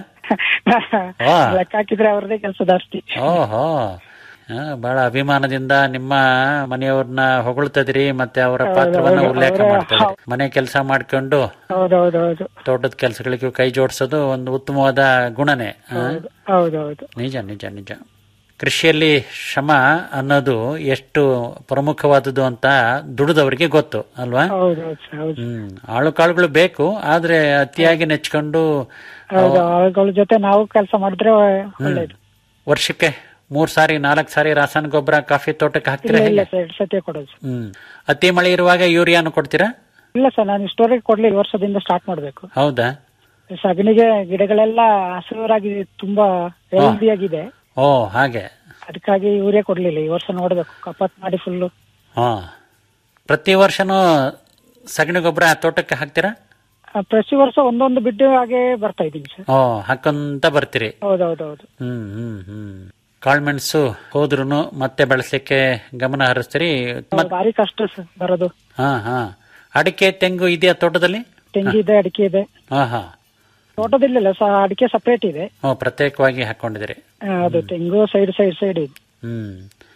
S7: ವಾ.
S8: ಲೆಕ್ಕ ಹಾಕಿದ್ರೆ ಅವ್ರದೇ ಕೆಲಸ ಜಾಸ್ತಿ
S7: ಓಹೋ ಆ, ಬಹಳ ಅಭಿಮಾನದಿಂದ ನಿಮ್ಮ ಮನೆಯವ್ರನ್ನ ಹೊಗಳ್ತದ್ರಿ ಮತ್ತೆ ಅವರ
S8: ಹೌದು,
S7: ಪಾತ್ರವನ್ನ
S8: ಹೌದು,
S7: ಉಲ್ಲೇಖ
S8: ಅವರ-
S7: ಮಾಡ್ತದ್ರಿ ಮನೆ ಕೆಲಸ ಮಾಡ್ಕೊಂಡು
S8: ಹೌದೌದೌದು
S7: ತೋಟದ ಕೆಲಸಗಳಿಗೂ ಕೈ ಜೋಡಿಸೋದು ಒಂದು ಉತ್ತಮವಾದ ಗುಣನೇ ಆ?
S8: ಹೌದೌದು
S7: ನಿಜ ನಿಜ ನಿಜ ಕೃಷಿಯಲ್ಲಿ ಶ್ರಮ ಅನ್ನೋದು ಎಷ್ಟು ಪ್ರಮುಖವಾದದ್ದು ಅಂತ ದುಡಿದವರಿಗೆ ಗೊತ್ತು ಅಲ್ವಾ
S8: ಹೌದೌದು ಸರ್ ಹೌದು
S7: ಹ್ಮ್ ಆಳು ಕಾಳುಗಳು ಬೇಕು ಆದ್ರೆ ಅತಿಯಾಗಿ ನೆಚ್ಕೊಂಡು
S8: ಹೌದು ಅವುಗಳ ಜೊತೆ ನಾವು ಕೆಲಸ ಮಾಡಿದ್ರೆ ಒಳ್ಳೇದು
S7: ವರ್ಷಕ್ಕೆ ಮೂರ್ ಸಾರಿ ನಾಲ್ಕು ಸಾರಿ ರಾಸಾಯನಿಕ ಗೊಬ್ಬರ ಕಾಫಿ ತೋಟಕ್ಕೆ ಹಾಕ್ತೀರಾ
S8: ಇಲ್ಲ ಇಲ್ಲ
S7: ಹೇಗೆ
S8: ಸರ್ ಎರಡು ಸತಿ ಕೊಡೋದು ಸರ್.
S7: ಹ್ಮ್ ಅತಿ ಮಳೆ ಇರುವಾಗ ಯೂರಿಯಾನು ಕೊಡ್ತೀರಾ
S8: ಇಲ್ಲ ಸರ್ ನಾನು ಇಷ್ಟವರೆಗೆ ಕೊಡ್ಲಿಲ್ಲ ಈ ವರ್ಷದಿಂದ ಸ್ಟಾರ್ಟ್ ಮಾಡ್ಬೇಕು
S7: ಹೌದಾ
S8: ಸಗಣಿಗೆ ಗಿಡಗಳೆಲ್ಲ ಹಸಿರಾಗಿ ತುಂಬಾ ಹೆಲ್ದಿ ಆಗಿದೆ
S7: ಓ ಹಾಗೆ
S8: ಅದಕ್ಕಾಗಿ ಯೂರಿಯಾ ಕೊಡ್ಲಿಲ್ಲ ಈ ವರ್ಷ ನೋಡ್ಬೇಕು ಕಪಾತ್ ಮಾಡಿ ಫುಲ್ಲು
S7: ಹಾ ಪ್ರತಿ ವರ್ಷನೂ ಸಗಣಿ ಗೊಬ್ಬರ ತೋಟಕ್ಕೆ ಹಾಕ್ತೀರಾ
S8: ಪ್ರತಿ ವರ್ಷ ಒಂದೊಂದು ಬಿಟ್ಟು ಹಾಗೆ ಬರ್ತಾ ಇದ್ದೀನಿ ಸರ್
S7: ಓ ಹಾಕೊಂತ ಬರ್ತೀರಿ
S8: ಹೌದೌದೌದು
S7: ಹ್ಮ್ ಹ್ಮ್ ಹ್ಮ್ ಕಾಳ್ಮೆಣಸು ಹೋದ್ರುನು ಮತ್ತೆ ಬೆಳೆಸಲಿಕ್ಕೆ ಗಮನ ಹರಿಸ್ತೀರಿ ಮತ್-
S8: ಭಾರಿ ಕಷ್ಟ ಸರ್ ಬರೋದು
S7: ಹಾ ಹಾ ಅಡಿಕೆ ತೆಂಗು ಇದೆಯಾ ತೋಟದಲ್ಲಿ
S8: ತೆಂಗಿದೆ ಅಡಿಕೆ ಇದೆ
S7: ಹಾ ಹಾ
S8: ತೋಟದಲ್ಲಿಲ್ಲ ಸಹ ಅಡಿಕೆ ಸಪರೇಟ್ ಇದೆ
S7: ಓ ಪ್ರತ್ಯೇಕವಾಗಿ ಹಾಕೊಂಡಿದ್ದೀರಿ
S8: ಆ, ಅದು ತೆಂಗು ಸೈಡ್ ಸೈಡ್ ಸೈಡ್ ಇದೆ
S7: ಹ್ಮ್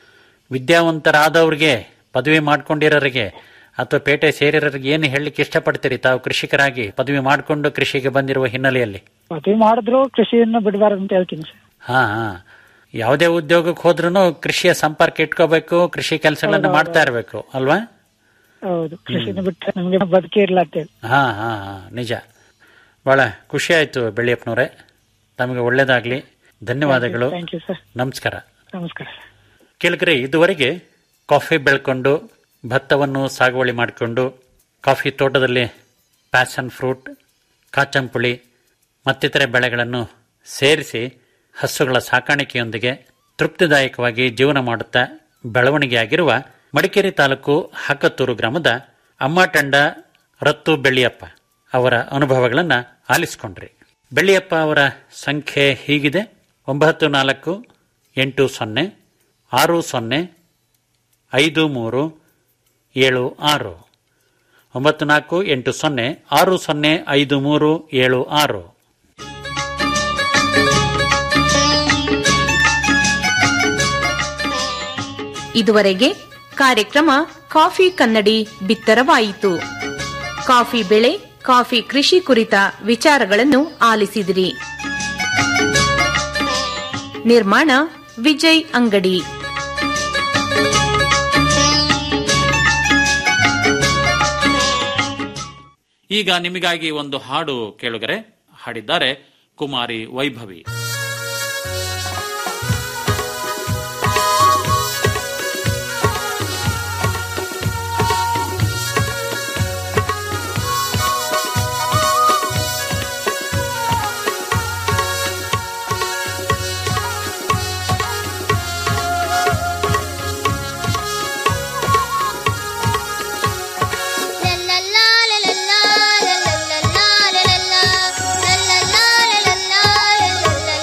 S7: ವಿದ್ಯಾವಂತರಾದವ್ರಿಗೆ ಪದವಿ ಮಾಡ್ಕೊಂಡಿರೋರಿಗೆ ಅಥವಾ ಪೇಟೆ ಸೇರಿರೋರಿಗೆ ಏನು ಹೇಳಲಿಕ್ಕೆ ಇಷ್ಟಪಡ್ತೀರಿ ತಾವು ಕೃಷಿಕರಾಗಿ ಪದವಿ ಮಾಡಿಕೊಂಡು ಕೃಷಿಗೆ ಬಂದಿರುವ ಹಿನ್ನೆಲೆಯಲ್ಲಿ
S8: ಮದುವೆ ಮಾಡಿದ್ರು ಕೃಷಿಯನ್ನು ಬಿಡಬಾರ್ದು ಅಂತ ಹೇಳ್ತೀನಿ ಸರ್
S7: ಹಾ ಹಾ ಯಾವುದೇ ಉದ್ಯೋಗಕ್ಕೆ ಹೋದ್ರೂ ಕೃಷಿಯ ಸಂಪರ್ಕ ಇಟ್ಕೋಬೇಕು ಕೃಷಿ ಕೆಲಸಗಳನ್ನ ಮಾಡ್ತಾ ಇರಬೇಕು ಅಲ್ವಾ
S8: ಹೌದು ಕೃಷಿನ ಬಿಟ್ಟರೆ ನಮ್ಗೆ ಬದುಕೇ ಇಲ್ಲ ಅಂತೇಳಿ
S7: ಹಾ ಹಾ ಹಾ ನಿಜ ಬಹಳ ಖುಷಿ ಆಯ್ತು ಬೆಳ್ಳಿಯಪ್ಪನವರೇ ತಮಗೆ ಒಳ್ಳೇದಾಗ್ಲಿ ಧನ್ಯವಾದಗಳು
S8: ಥ್ಯಾಂಕ್ ಯು ಸರ್
S7: ನಮಸ್ಕಾರ
S8: ನಮಸ್ಕಾರ
S7: ಕೇಳಿದ್ರೆ ಇದುವರೆಗೆ ಕಾಫಿ ಬೆಳ್ಕೊಂಡು ಭತ್ತವನ್ನು ಸಾಗುವಳಿ ಮಾಡಿಕೊಂಡು ಕಾಫಿ ತೋಟದಲ್ಲಿ ಪ್ಯಾಷನ್ ಫ್ರೂಟ್ ಕಾಚಂಪುಳಿ ಮತ್ತಿತರೆ ಬೆಳೆಗಳನ್ನು ಸೇರಿಸಿ ಹಸುಗಳ ಸಾಕಾಣಿಕೆಯೊಂದಿಗೆ ತೃಪ್ತಿದಾಯಕವಾಗಿ ಜೀವನ ಮಾಡುತ್ತಾ ಬೆಳವಣಿಗೆಯಾಗಿರುವ ಮಡಿಕೇರಿ ತಾಲೂಕು ಹಾಕತ್ತೂರು ಗ್ರಾಮದ ಅಮ್ಮಟಂಡ ರತ್ತು ಬೆಳ್ಳಿಯಪ್ಪ ಅವರ ಅನುಭವಗಳನ್ನು ಆಲಿಸಿಕೊಂಡ್ರಿ ಬೆಳ್ಳಿಯಪ್ಪ ಅವರ ಸಂಖ್ಯೆ ಹೀಗಿದೆ ಒಂಬತ್ತು ನಾಲ್ಕು ಎಂಟು ಸೊನ್ನೆ ಆರು ಸೊನ್ನೆ ಐದು ಮೂರು ಏಳು ಆರು ಒಂಬತ್ತು ನಾಲ್ಕು ಎಂಟು ಸೊನ್ನೆ ಆರು ಸೊನ್ನೆ ಐದು ಮೂರು ಏಳು ಆರು
S6: ಇದುವರೆಗೆ ಕಾರ್ಯಕ್ರಮ ಕಾಫಿ ಕನ್ನಡಿ ಬಿತ್ತರವಾಯಿತು ಕಾಫಿ ಬೆಳೆ ಕಾಫಿ ಕೃಷಿ ಕುರಿತ ವಿಚಾರಗಳನ್ನು ಆಲಿಸಿದಿರಿ ನಿರ್ಮಾಣ ವಿಜಯ್ ಅಂಗಡಿ
S7: ಈಗ ನಿಮಗಾಗಿ ಒಂದು ಹಾಡು ಕೇಳುಗರೆ ಹಾಡಿದ್ದಾರೆ ಕುಮಾರಿ Vaibhavi
S9: la la la la la la la la la la la la la la la la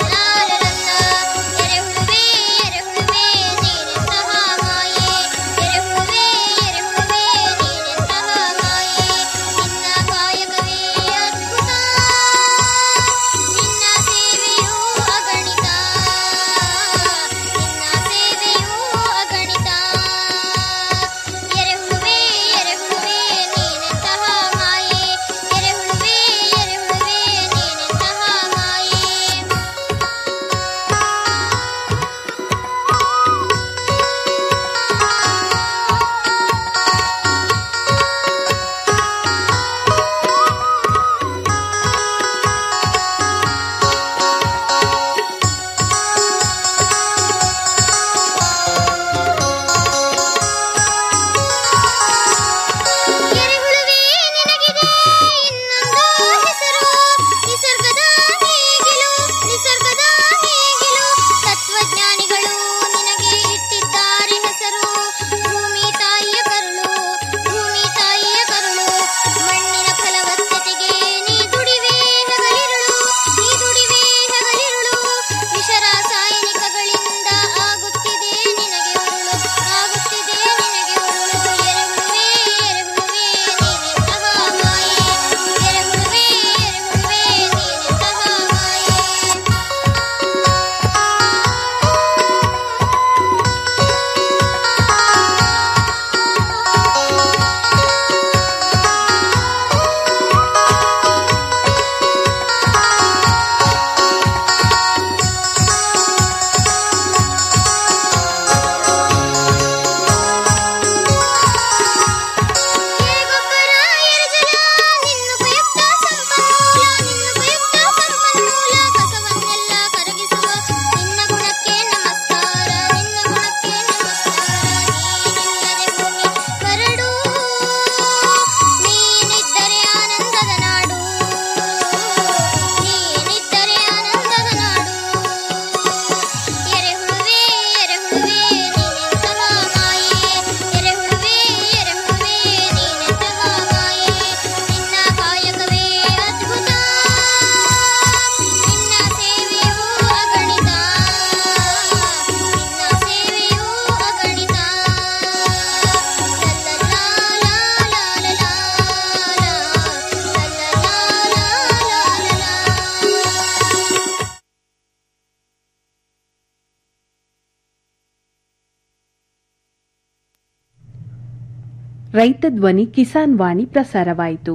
S5: ರೈತ ಧ್ವನಿ ಕಿಸಾನ್ ವಾಣಿ ಪ್ರಸಾರವಾಯಿತು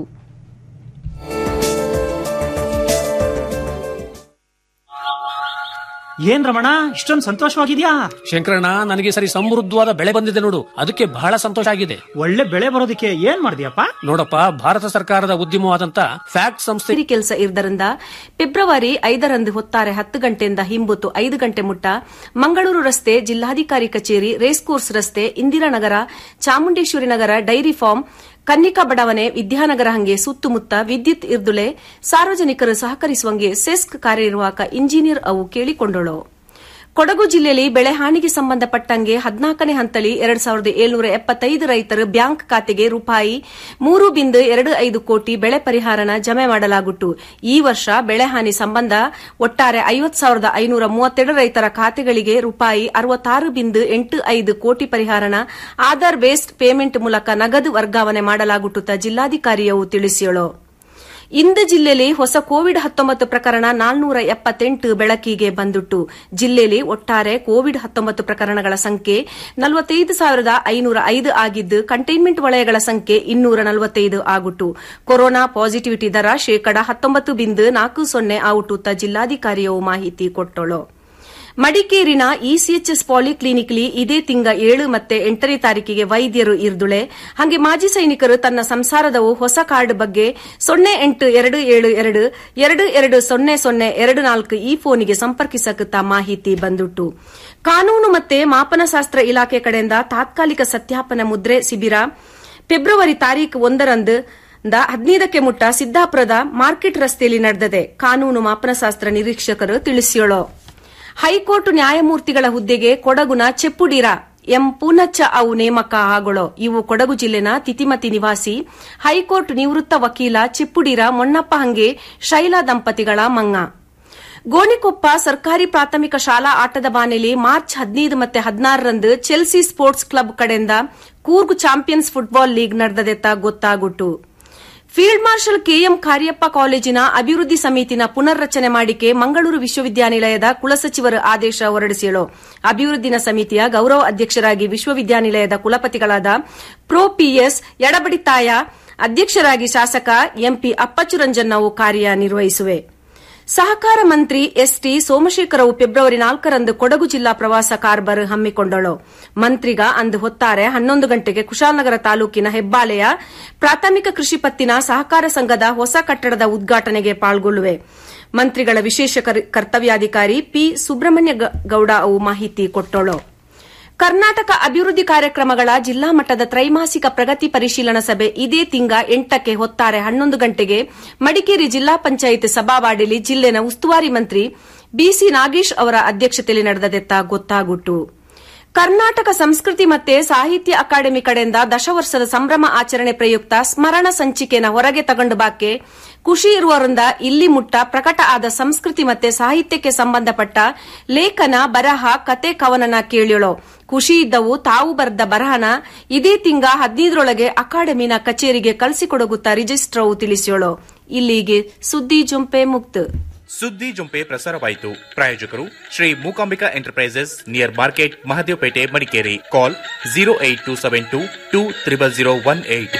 S9: ಏನ್ ರಮಣ ಇಷ್ಟೊಂದು ಸಂತೋಷವಾಗಿದ್ಯಾ
S10: ಶಂಕರಣ್ಣ ನನಗೆ ಸರಿ ಸಮೃದ್ಧವಾದ ಬೆಳೆ ಬಂದಿದೆ ನೋಡು ಅದಕ್ಕೆ ಬಹಳ ಸಂತೋಷ ಆಗಿದೆ
S9: ಒಳ್ಳೆ ಬೆಳೆ ಬರೋದಕ್ಕೆ ಏನ್ ಮಾಡಿದ್ಯಪ್ಪ
S10: ನೋಡಪ್ಪ ಭಾರತ ಸರ್ಕಾರದ ಉದ್ಯಮವಾದಂತ ಫ್ಯಾಕ್ಟ್ ಸಂಸ್ಥೆ
S11: ಸರಿ ಕೆಲಸ ಇರುವುದರಿಂದ ಫೆಬ್ರವರಿ ಐದರಂದು ಹೊತ್ತಾರೆ ಹತ್ತು ಗಂಟೆಯಿಂದ ಹಿಂಬುತ್ತು ಐದು ಗಂಟೆ ಮುಟ್ಟ ಮಂಗಳೂರು ರಸ್ತೆ ಜಿಲ್ಲಾಧಿಕಾರಿ ಕಚೇರಿ ರೇಸ್ ಕೋರ್ಸ್ ರಸ್ತೆ ಇಂದಿರಾನಗರ ಚಾಮುಂಡೇಶ್ವರಿ ನಗರ ಡೈರಿ ಫಾರ್ಮ್ ಕನ್ನಿಕಾ ಬಡಾವಣೆ ವಿದ್ಯಾನಗರ ಹಂಗೆ ಸುತ್ತಮುತ್ತ ವಿದ್ಯುತ್ ಇರ್ದುಳೆ ಸಾರ್ವಜನಿಕರು ಸಹಕರಿಸುವಂಗೆ ಸೆಸ್ಕ್ ಕಾರ್ಯನಿರ್ವಾಹಕ ಇಂಜಿನಿಯರ್ ಅವು ಕೇಳಿಕೊಂಡಳು ಕೊಡಗು ಜಿಲ್ಲೆಯಲ್ಲಿ ಬೆಳೆ ಹಾನಿಗೆ ಸಂಬಂಧಪಟ್ಟಂಗೆ ಹದಿನಾಲ್ಕನೇ ಹಂತಲಿ ಎರಡ್ ಸಾವಿರದ ಏಳ್ನೂರ ಎಪ್ಪತ್ತೈದು ರೈತರು ಬ್ಯಾಂಕ್ ಖಾತೆಗೆ ರೂಪಾಯಿ ಮೂರು ಬಿಂದು ಎರಡು ಐದು ಕೋಟಿ ಬೆಳೆ ಪರಿಹಾರನ ಜಮೆ ಮಾಡಲಾಗುಟ್ಟು ಈ ವರ್ಷ ಬೆಳೆ ಹಾನಿ ಸಂಬಂಧ ಒಟ್ಟಾರೆ ಐವತ್ತು ಸಾವಿರದ ಐನೂರ ಮೂವತ್ತೆರಡು ರೈತರ ಖಾತೆಗಳಿಗೆ ರೂಪಾಯಿ ಅರವತ್ತಾರು ಬಿಂದು ಎಂಟು ಐದು ಕೋಟಿ ಪರಿಹಾರನ ಆಧಾರ್ ಬೇಸ್ಡ್ ಪೇಮೆಂಟ್ ಮೂಲಕ ನಗದು ವರ್ಗಾವಣೆ ಮಾಡಲಾಗುತ್ತ ಜಿಲ್ಲಾಧಿಕಾರಿಯವು ತಿಳಿಸಿಯಳು ಇಂದು ಜಿಲ್ಲೆಯಲ್ಲಿ ಹೊಸ ಕೋವಿಡ್ ಹತ್ತೊಂಬತ್ತು ಪ್ರಕರಣ ನಾಲ್ನೂರ ಎಪ್ಪತ್ತೆಂಟು ಬೆಳಕಿಗೆ ಬಂದುಟ್ಟು ಜಿಲ್ಲೆಯಲ್ಲಿ ಒಟ್ಟಾರೆ ಕೋವಿಡ್ ಹತ್ತೊಂಬತ್ತು ಪ್ರಕರಣಗಳ ಸಂಖ್ಯೆ ನಲವತ್ತೈದು ಸಾವಿರದ ಐನೂರ ಐದು ಆಗಿದ್ದು ಕಂಟೈನ್ಮೆಂಟ್ ವಲಯಗಳ ಸಂಖ್ಯೆ ಇನ್ನೂರ ನಲವತ್ತೈದು ಆಗುಟ್ಟು ಕೊರೋನಾ ಪಾಸಿಟಿವಿಟಿ ದರ ಶೇಕಡ ಹತ್ತೊಂಬತ್ತು ಬಿಂದು ನಾಲ್ಕು ಸೊನ್ನೆ ಆಗುಟ್ಟುತ್ತ ಜಿಲ್ಲಾಧಿಕಾರಿಯು ಮಾಹಿತಿ ಕೊಟ್ಟಳು ಮಡಿಕೇರಿನ ಇಸಿಎಚ್ಎಸ್ ಪಾಲಿಕ್ಲಿನಿಕ್ಲಿ ಇದೇ ತಿಂಗ ಏಳು ಮತ್ತೆ ಎಂಟನೇ ತಾರೀಕಿಗೆ ವೈದ್ಯರು ಇರ್ದುಳೆ ಹಾಗೆ ಮಾಜಿ ಸೈನಿಕರು ತನ್ನ ಸಂಸಾರದವು ಹೊಸ ಕಾರ್ಡ್ ಬಗ್ಗೆ ಸೊನ್ನೆ ಎಂಟು ಎರಡು ಏಳು ಎರಡು ಎರಡು ಎರಡು ಸೊನ್ನೆ ಸೊನ್ನೆ ಎರಡು ನಾಲ್ಕು ಈ ಫೋನಿಗೆ ಸಂಪರ್ಕಿಸಕುತ್ತ ಮಾಹಿತಿ ಬಂದುಟ್ಟು ಕಾನೂನು ಮತ್ತೆ ಮಾಪನಶಾಸ್ತ್ರ ಇಲಾಖೆ ಕಡೆಯಿಂದ ತಾತ್ಕಾಲಿಕ ಸತ್ಯಾಪನ ಮುದ್ರೆ ಶಿಬಿರ ಫೆಬ್ರವರಿ ತಾರೀಕು ಒಂದರಂದು ಹದಿನೈದಕ್ಕೆ ಮುಟ್ಟ ಸಿದ್ದಾಪುರದ ಮಾರ್ಕೆಟ್ ರಸ್ತೆಯಲ್ಲಿ ನಡೆದಿದೆ ಕಾನೂನು ಮಾಪನಶಾಸ್ತ್ರ ನಿರೀಕ್ಷಕರು ತಿಳಿಸಿಯಳು ಹೈಕೋರ್ಟ್ ನ್ಯಾಯಮೂರ್ತಿಗಳ ಹುದ್ದೆಗೆ ಕೊಡಗುನ ಚೆಪ್ಪುಡಿರ ಎಂ ಪೂನಚ್ಚ ಅವು ನೇಮಕ ಆಗೊಳು ಇವು ಕೊಡಗು ಜಿಲ್ಲೆನ ತಿತಿಮತಿ ನಿವಾಸಿ ಹೈಕೋರ್ಟ್ ನಿವೃತ್ತ ವಕೀಲ ಚೆಪ್ಪುಡಿರ ಮೊನ್ನಪ್ಪ ಹಂಗೆ ಶೈಲಾ ದಂಪತಿಗಳ ಮಂಗ ಗೋಣಿಕೊಪ್ಪ ಸರ್ಕಾರಿ ಪ್ರಾಥಮಿಕ ಶಾಲಾ ಆಟದ ಬಾನೆಲಿ ಮಾರ್ಚ್ ಹದಿನೈದು ಮತ್ತೆ ಹದಿನಾರರಂದು ಚೆಲ್ಸಿ ಸ್ಪೋರ್ಟ್ಸ್ ಕ್ಲಬ್ ಕಡೆಯಿಂದ ಕೂರ್ಗ್ ಚಾಂಪಿಯನ್ಸ್ ಫುಟ್ಬಾಲ್ ಲೀಗ್ ನಡೆದದೆತ್ತ ಗೊತ್ತಾಗುಟ್ಟು ಫೀಲ್ಡ್ ಮಾರ್ಷಲ್ ಕೆಎಂ ಕಾರ್ಯಪ್ಪ ಕಾಲೇಜಿನ ಅಭಿವೃದ್ಧಿ ಸಮಿತಿನ ಪುನರ್ರಚನೆ ಮಾಡಿಕೆ ಮಂಗಳೂರು ವಿಶ್ವವಿದ್ಯಾನಿಲಯದ ಕುಲಸಚಿವರು ಆದೇಶ ಹೊರಡಿಸಿಯಳು ಅಭಿವೃದ್ಧಿನ ಸಮಿತಿಯ ಗೌರವ ಅಧ್ಯಕ್ಷರಾಗಿ ವಿಶ್ವವಿದ್ಯಾನಿಲಯದ ಕುಲಪತಿಗಳಾದ ಪ್ರೊ ಪಿಎಸ್ ಎಡಬಡಿತಾಯ ಅಧ್ಯಕ್ಷರಾಗಿ ಶಾಸಕ ಎಂಪಿ ಅಪ್ಪಚ್ಚುರಂಜನ್ ನಾವು ಕಾರ್ಯನಿರ್ವಹಿಸುವೆ ಸಹಕಾರ ಮಂತ್ರಿ ಎಸ್ಟಿ ಸೋಮಶೇಖರವು ಫೆಬ್ರವರಿ ನಾಲ್ಕರಂದು ಕೊಡಗು ಜಿಲ್ಲಾ ಪ್ರವಾಸ ಕಾರ್ಬರ್ ಹಮ್ಮಿಕೊಂಡಳು ಮಂತ್ರಿಗ ಅಂದು ಹೊತ್ತಾರೆ ಹನ್ನೊಂದು ಗಂಟೆಗೆ ಕುಶಾಲನಗರ ತಾಲೂಕಿನ ಹೆಬ್ಬಾಲೆಯ ಪ್ರಾಥಮಿಕ ಕೃಷಿ ಪತ್ತಿನ ಸಹಕಾರ ಸಂಘದ ಹೊಸ ಕಟ್ಟಡದ ಉದ್ಘಾಟನೆಗೆ ಪಾಲ್ಗೊಳ್ಳುವೆ ಮಂತ್ರಿಗಳ ವಿಶೇಷ ಕರ್ತವ್ಯಾಧಿಕಾರಿ ಪಿ ಸುಬ್ರಹ್ಮಣ್ಯ ಗೌಡ ಅವು ಮಾಹಿತಿ ಕೊಟ್ಟಳು ಕರ್ನಾಟಕ ಅಭಿವೃದ್ಧಿ ಕಾರ್ಯಕ್ರಮಗಳ ಜಿಲ್ಲಾ ಮಟ್ಟದ ತ್ರೈಮಾಸಿಕ ಪ್ರಗತಿ ಪರಿಶೀಲನಾ ಸಭೆ ಇದೇ ತಿಂಗ ಎಂಟಕ್ಕೆ ಹೊತ್ತಾರೆ ಹನ್ನೊಂದು ಗಂಟೆಗೆ ಮಡಿಕೇರಿ ಜಿಲ್ಲಾ ಪಂಚಾಯತ್ ಸಭಾವಾಡಿಲಿ ಜಿಲ್ಲೆನ ಉಸ್ತುವಾರಿ ಮಂತ್ರಿ ಬಿಸಿ ನಾಗೇಶ್ ಅವರ ಅಧ್ಯಕ್ಷತೆಯಲ್ಲಿ ನಡೆದದೆತ್ತ ಗೊತ್ತಾಗುಟ್ಟು ಕರ್ನಾಟಕ ಸಂಸ್ಕೃತಿ ಮತ್ತೆ ಸಾಹಿತ್ಯ ಅಕಾಡೆಮಿ ಕಡೆಯಿಂದ ದಶವರ್ಷದ ಸಂಭ್ರಮ ಆಚರಣೆ ಪ್ರಯುಕ್ತ ಸ್ಮರಣ ಸಂಚಿಕೆನ ಹೊರಗೆ ತಗೊಂಡು ಬಾಕೆ ಖುಷಿ ಇರುವವರಿಂದ ಇಲ್ಲಿ ಮುಟ್ಟ ಪ್ರಕಟ ಆದ ಸಂಸ್ಕೃತಿ ಮತ್ತೆ ಸಾಹಿತ್ಯಕ್ಕೆ ಸಂಬಂಧಪಟ್ಟ ಲೇಖನ ಬರಹ ಕತೆ ಕವನನ ಕೇಳಿಯಳು ಖುಷಿ ಇದ್ದವು ತಾವು ಬರೆದ ಬರಹನ ಇದೇ ತಿಂಗ ಹದಿನೈದರೊಳಗೆ ಅಕಾಡೆಮಿನ ಕಚೇರಿಗೆ ಕಳಿಸಿಕೊಡಗುತ್ತಾ ರಿಜಿಸ್ಟ್ರವು ತಿಳಿಸಿಯಳು ಇಲ್ಲಿಗೆ ಸುದ್ದಿ ಜುಂಪೆ ಮುಕ್ತ
S12: ಸುದ್ದಿ ಜುಂಪೆ ಪ್ರಸಾರವಾಯಿತು ಪ್ರಾಯೋಜಕರು Shri Mookambika enterprises near market Mahadevapet Madikeri call zero eight two seven two two triple zero one eight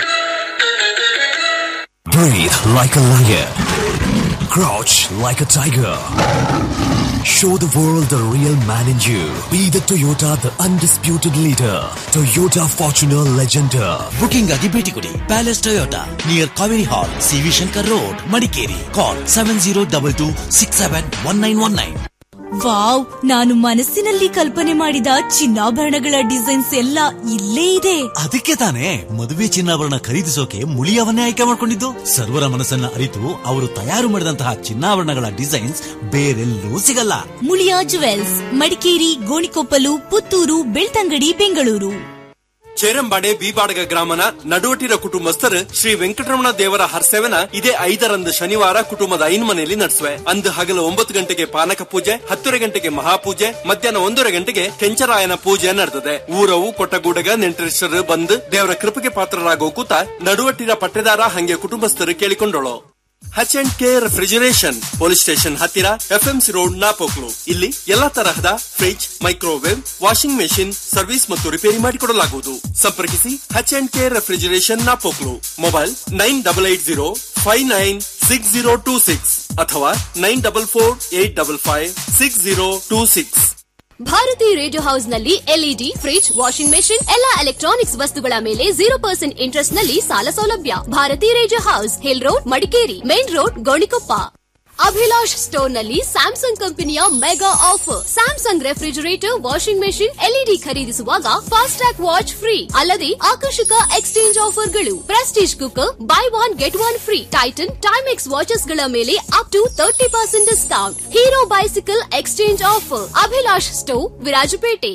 S13: Breathe like a lion. Crouch like a tiger. Show the world the real man in you. Be the Toyota, the undisputed leader. Toyota Fortuner Legender.
S14: Booking ಆಗಿ ಭೇಟಿ ಕೊಡಿ palace Toyota near Kaveri hall C V Shankar road Madikeri call seven zero double two six seven one nine one nine
S15: wow ನಾನು ಮನಸ್ಸಿನಲ್ಲಿ ಕಲ್ಪನೆ ಮಾಡಿದ ಚಿನ್ನಾಭರಣಗಳ designs ಎಲ್ಲ ಇಲ್ಲೇ ಇದೆ
S14: ಅದಕ್ಕೆ ತಾನೇ ಮದುವೆ ಚಿನ್ನಾಭರಣ ಖರೀದಿಸೋಕೆ ಮುಳಿಯವನ್ನೇ ಆಯ್ಕೆ ಮಾಡಿಕೊಂಡಿದ್ದು ಸರ್ವರ ಮನಸ್ಸನ್ನ ಅರಿತು ಅವರು ತಯಾರು ಮಾಡಿದಂತಹ ಚಿನ್ನಾಭರಣಗಳ ಡಿಸೈನ್ಸ್ ಬೇರೆಲ್ಲೂ ಸಿಗಲ್ಲ
S15: ಮುಳಿಯಾ ಜುವೆಲ್ಸ್ ಮಡಿಕೇರಿ ಗೋಣಿಕೊಪ್ಪಲು ಪುತ್ತೂರು ಬೆಳ್ತಂಗಡಿ ಬೆಂಗಳೂರು
S16: ಚೇರಂಬಾಡೆ ಬೀಬಾಡಗ ಗ್ರಾಮನ ನಡುವಟ್ಟಿರ ಕುಟುಂಬಸ್ಥರು ಶ್ರೀ ವೆಂಕಟರಮಣ ದೇವರ ಹರ್ಸೇವನ ಇದೇ ಐದರಂದು ಶನಿವಾರ ಕುಟುಂಬದ ಐನ್ ಮನೆಯಲ್ಲಿ ನಡೆಸುವೆ ಅಂದು ಹಗಲು ಒಂಬತ್ತು ಗಂಟೆಗೆ ಪಾನಕ ಪೂಜೆ ಹತ್ತುವರೆ ಗಂಟೆಗೆ ಮಹಾಪೂಜೆ ಮಧ್ಯಾಹ್ನ ಒಂದೂವರೆ ಗಂಟೆಗೆ ಕೆಂಚರಾಯನ ಪೂಜೆ ನಡೆದಿದೆ ಊರವು ಕೊಟ್ಟಗೂಡಗ ನೆಂಟರಿಷ್ಟರು ಬಂದು ದೇವರ ಕೃಪೆಗೆ ಪಾತ್ರರಾಗೋ ಕೂತ ನಡುವಟ್ಟಿರ ಪಟ್ಟೆದಾರ ಹಂಗೆ ಕುಟುಂಬಸ್ಥರು ಕೇಳಿಕೊಂಡಳು H and K refrigeration police station ಹತ್ತಿರ ಎಫ್ಎಂಸಿ ರೋಡ್ ನಾಪೋಕ್ಲು ಇಲ್ಲಿ ಎಲ್ಲಾ ತರಹದ fridge microwave washing machine service ಮತ್ತು ರಿಪೇರಿ ಮಾಡಿಕೊಡಲಾಗುವುದು ಸಂಪರ್ಕಿಸಿ H and K refrigeration Napoklu mobile nine double eight zero five nine six zero two six ಅಥವಾ nine double four eight double five six zero two six
S17: Bharati radio house ನಲ್ಲಿ LED fridge washing machine ಎಲ್ಲಾ electronics ವಸ್ತುಗಳ ಮೇಲೆ zero percent interest ನಲ್ಲಿ ಸಾಲ ಸೌಲಭ್ಯ Bharati radio house hill road Madikeri main road Gonikoppa Abhilash store ನಲ್ಲಿ Samsung ಕಂಪನಿಯ mega offer Samsung refrigerator washing machine LED ಖರೀದಿಸುವಾಗ ಫಾಸ್ಟ್ ಟ್ಯಾಗ್ ವಾಚ್ ಫ್ರೀ ಅಲ್ಲದೆ ಆಕರ್ಷಕ ಎಕ್ಸ್ಚೇಂಜ್ ಆಫರ್ಗಳು Prestige cooker buy one get one free Titan Timex watches ಗಳ ಮೇಲೆ up to thirty percent discount Hero bicycle exchange offer Abhilash store Virajpet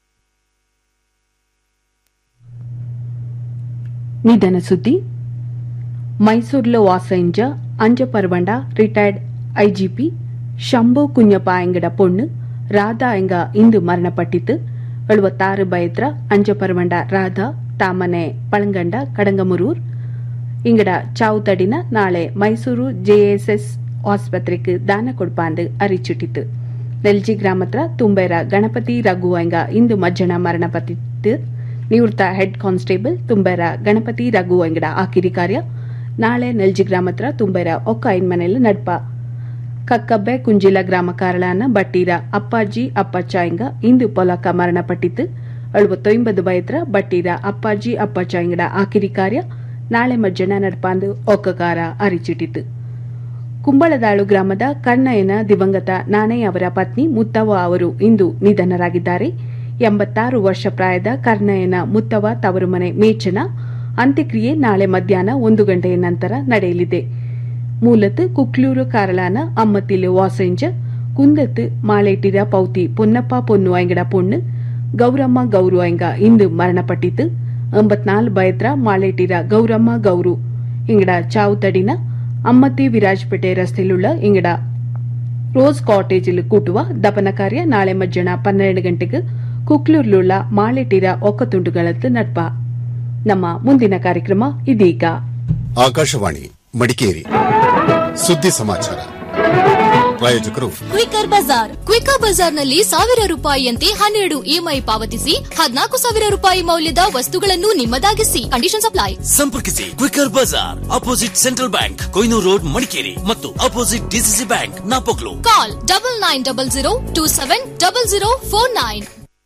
S5: ನಿಧನ ಸುದ್ದಿ ಮೈಸೂರಿలో వాసైంజ అంజ పర్వండ రిటైర్డ్ ஐஜிபி ಶಂಭು ಕುഞ്ഞಪ್ಪ ಎಂಗಡ ಪೊಣ್ಣು ರಾಧಾ ಎಂಗ ಇಂದು ಮರಣಪಟ್ಟಿತು எழுபத்தாறு பயத்ர அஞ்ச பரவண்ட ராதா தாமನೆ ಪಳಂಗಂಡ ಕಡಂಗಮುರೂರ್ ಇಂಗಡ ಚಾವು ತಡಿನ ನಾಳೆ ಮೈಸೂರು ಜೆಎಸ್ಎಸ್ ಆಸ್ಪತ್ರೆಗೆ ದಾನ ಕೊಡ್ಪಾಂದು ಅರಿಚಿಟ್ಟಿತು ನೆಲ್ಜಿ ಗ್ರಾಮತ್ರ ತುಂಬೆರ ಗಣಪತಿ ರಘು ಎಂಗ ಇಂದು ಮಜ್ಜನ ಮರಣಪಟ್ಟಿತು ನಿವೃತ್ತ ಹೆಡ್ ಕಾನ್ಸ್ಟೇಬಲ್ ತುಂಬೆರ ಗಣಪತಿ ರಘು ಎಂಗಡ ಆಕಿರಿ ಕಾರ್ಯ ನಾಳೆ ನೆಲ್ಜಿ ಗ್ರಾಮತ್ರ ತುಂಬೆರ ಒಕ್ಕ ಐನ್ಮನೆಲ್ ನಡ್ಪ ಕಕ್ಕಬ್ಬೆ ಕುಂಜಿಲ ಗ್ರಾಮ ಕಾರಳಾನ ಬಟ್ಟೀರ ಅಪ್ಪಾಜಿ ಅಪ್ಪಚ್ಚ ಎಂಗ ಇಂದು ಪೊಲಕ ಮರಣಪಟ್ಟಿತು ಅಳುವತ್ತೊಂಬದು ಬಯತ್ರ ಬಟ್ಟೀರ ಅಪ್ಪಾಜಿ ಅಪ್ಪಚ್ಚ ಎಂಗಡ ಆಕಿರಿ ಕಾರ್ಯ ನಾಳೆ ಮಜ್ಜನ ನಡ್ಪಾಂದು ಒಕ್ಕಕಾರ ಅರಿಚಿಟ್ಟಿತು ಕುಂಬಳದಾಳು ಗ್ರಾಮದ ಕಣ್ಣಯ್ಯನ ದಿವಂಗತ ನಾಣಯ್ಯ ಅವರ ಪತ್ನಿ ಮುತ್ತವ್ವ ಅವರು ಇಂದು ನಿಧನರಾಗಿದ್ದಾರೆ ಎಂಬತ್ತಾರು ವರ್ಷ ಪ್ರಾಯದ ಕರ್ಣಯ್ಯನ ಮುತ್ತವ್ವ ತವರು ಮನೆ ಮೇಚನ ಅಂತ್ಯಕ್ರಿಯೆ ನಾಳೆ ಮಧ್ಯಾಹ್ನ ಒಂದು ಗಂಟೆಯ ನಂತರ ನಡೆಯಲಿದೆ ಮೂಲತ್ ಕುಕ್ಲೂರು ಕಾರಳಾನ ಅಮ್ಮತ್ತಿಲು ವಾಸೆಂಜ ಕುಂದತ್ ಮಾಳೇಟಿರ ಪೌತಿ ಪೊನ್ನಪ್ಪ ಪೊನ್ನು ಐಂಗಡ ಪೊಣ್ಣು ಗೌರಮ್ಮ ಗೌರು ಐಂಗ ಇಂದು ಮರಣಪಟ್ಟಿತು ಎಂಬತ್ನಾಲ್ ಬಯತ್ರ ಮಾಳೇಟಿರ ಗೌರಮ್ಮ ಗೌರು ಇಂಗಡ ಚಾವು ತಡಿನ ಅಮ್ಮತ್ತಿ ವಿರಾಜ್ಪೇಟೆ ರಸ್ತೆಲುಳ್ಳ ಇಂಗಡ ರೋಸ್ ಕಾಟೇಜಿಲ್ ಕೂಟುವ ದಪನ ಕಾರ್ಯ ನಾಳೆ ಮಧ್ಯಾಹ್ನ ಪನ್ನೆರಡು ಗಂಟೆಗೆ ಕುಕ್ಲೂರ್ಲುಳ್ಳ ಮಾಳೇಟಿರ ಒಕ್ಕತುಂಡುಗಳತ್ತು ನಡ್ಪ ನಮ್ಮ ಮುಂದಿನ ಕಾರ್ಯಕ್ರಮ ಇದೀಗ
S18: ಆಕಾಶವಾಣಿ ಮಡಿಕೇರಿ ಸುದ್ದಿ ಸಮಾಚಾರ ಪ್ರಾಯೋಜಕರು
S17: ಕ್ವಿಕರ್ ಬಜಾರ್ ಕ್ವಿಕರ್ ಬಜಾರ್ನಲ್ಲಿ ಸಾವಿರ ರೂಪಾಯಿಯಂತೆ ಹನ್ನೆರಡು ಇಎಂಐ ಪಾವತಿಸಿ ಹದಿನಾಲ್ಕು ಸಾವಿರ ರೂಪಾಯಿ ಮೌಲ್ಯದ ವಸ್ತುಗಳನ್ನು ನಿಮ್ಮದಾಗಿಸಿ ಕಂಡೀಷನ್ ಸಪ್ಲೈ
S14: ಸಂಪರ್ಕಿಸಿ quicker bazaar opposite central bank Kohinoor road Madikeri ಮತ್ತು opposite DCC bank Napoklu
S17: call double nine double zero two seven double zero four nine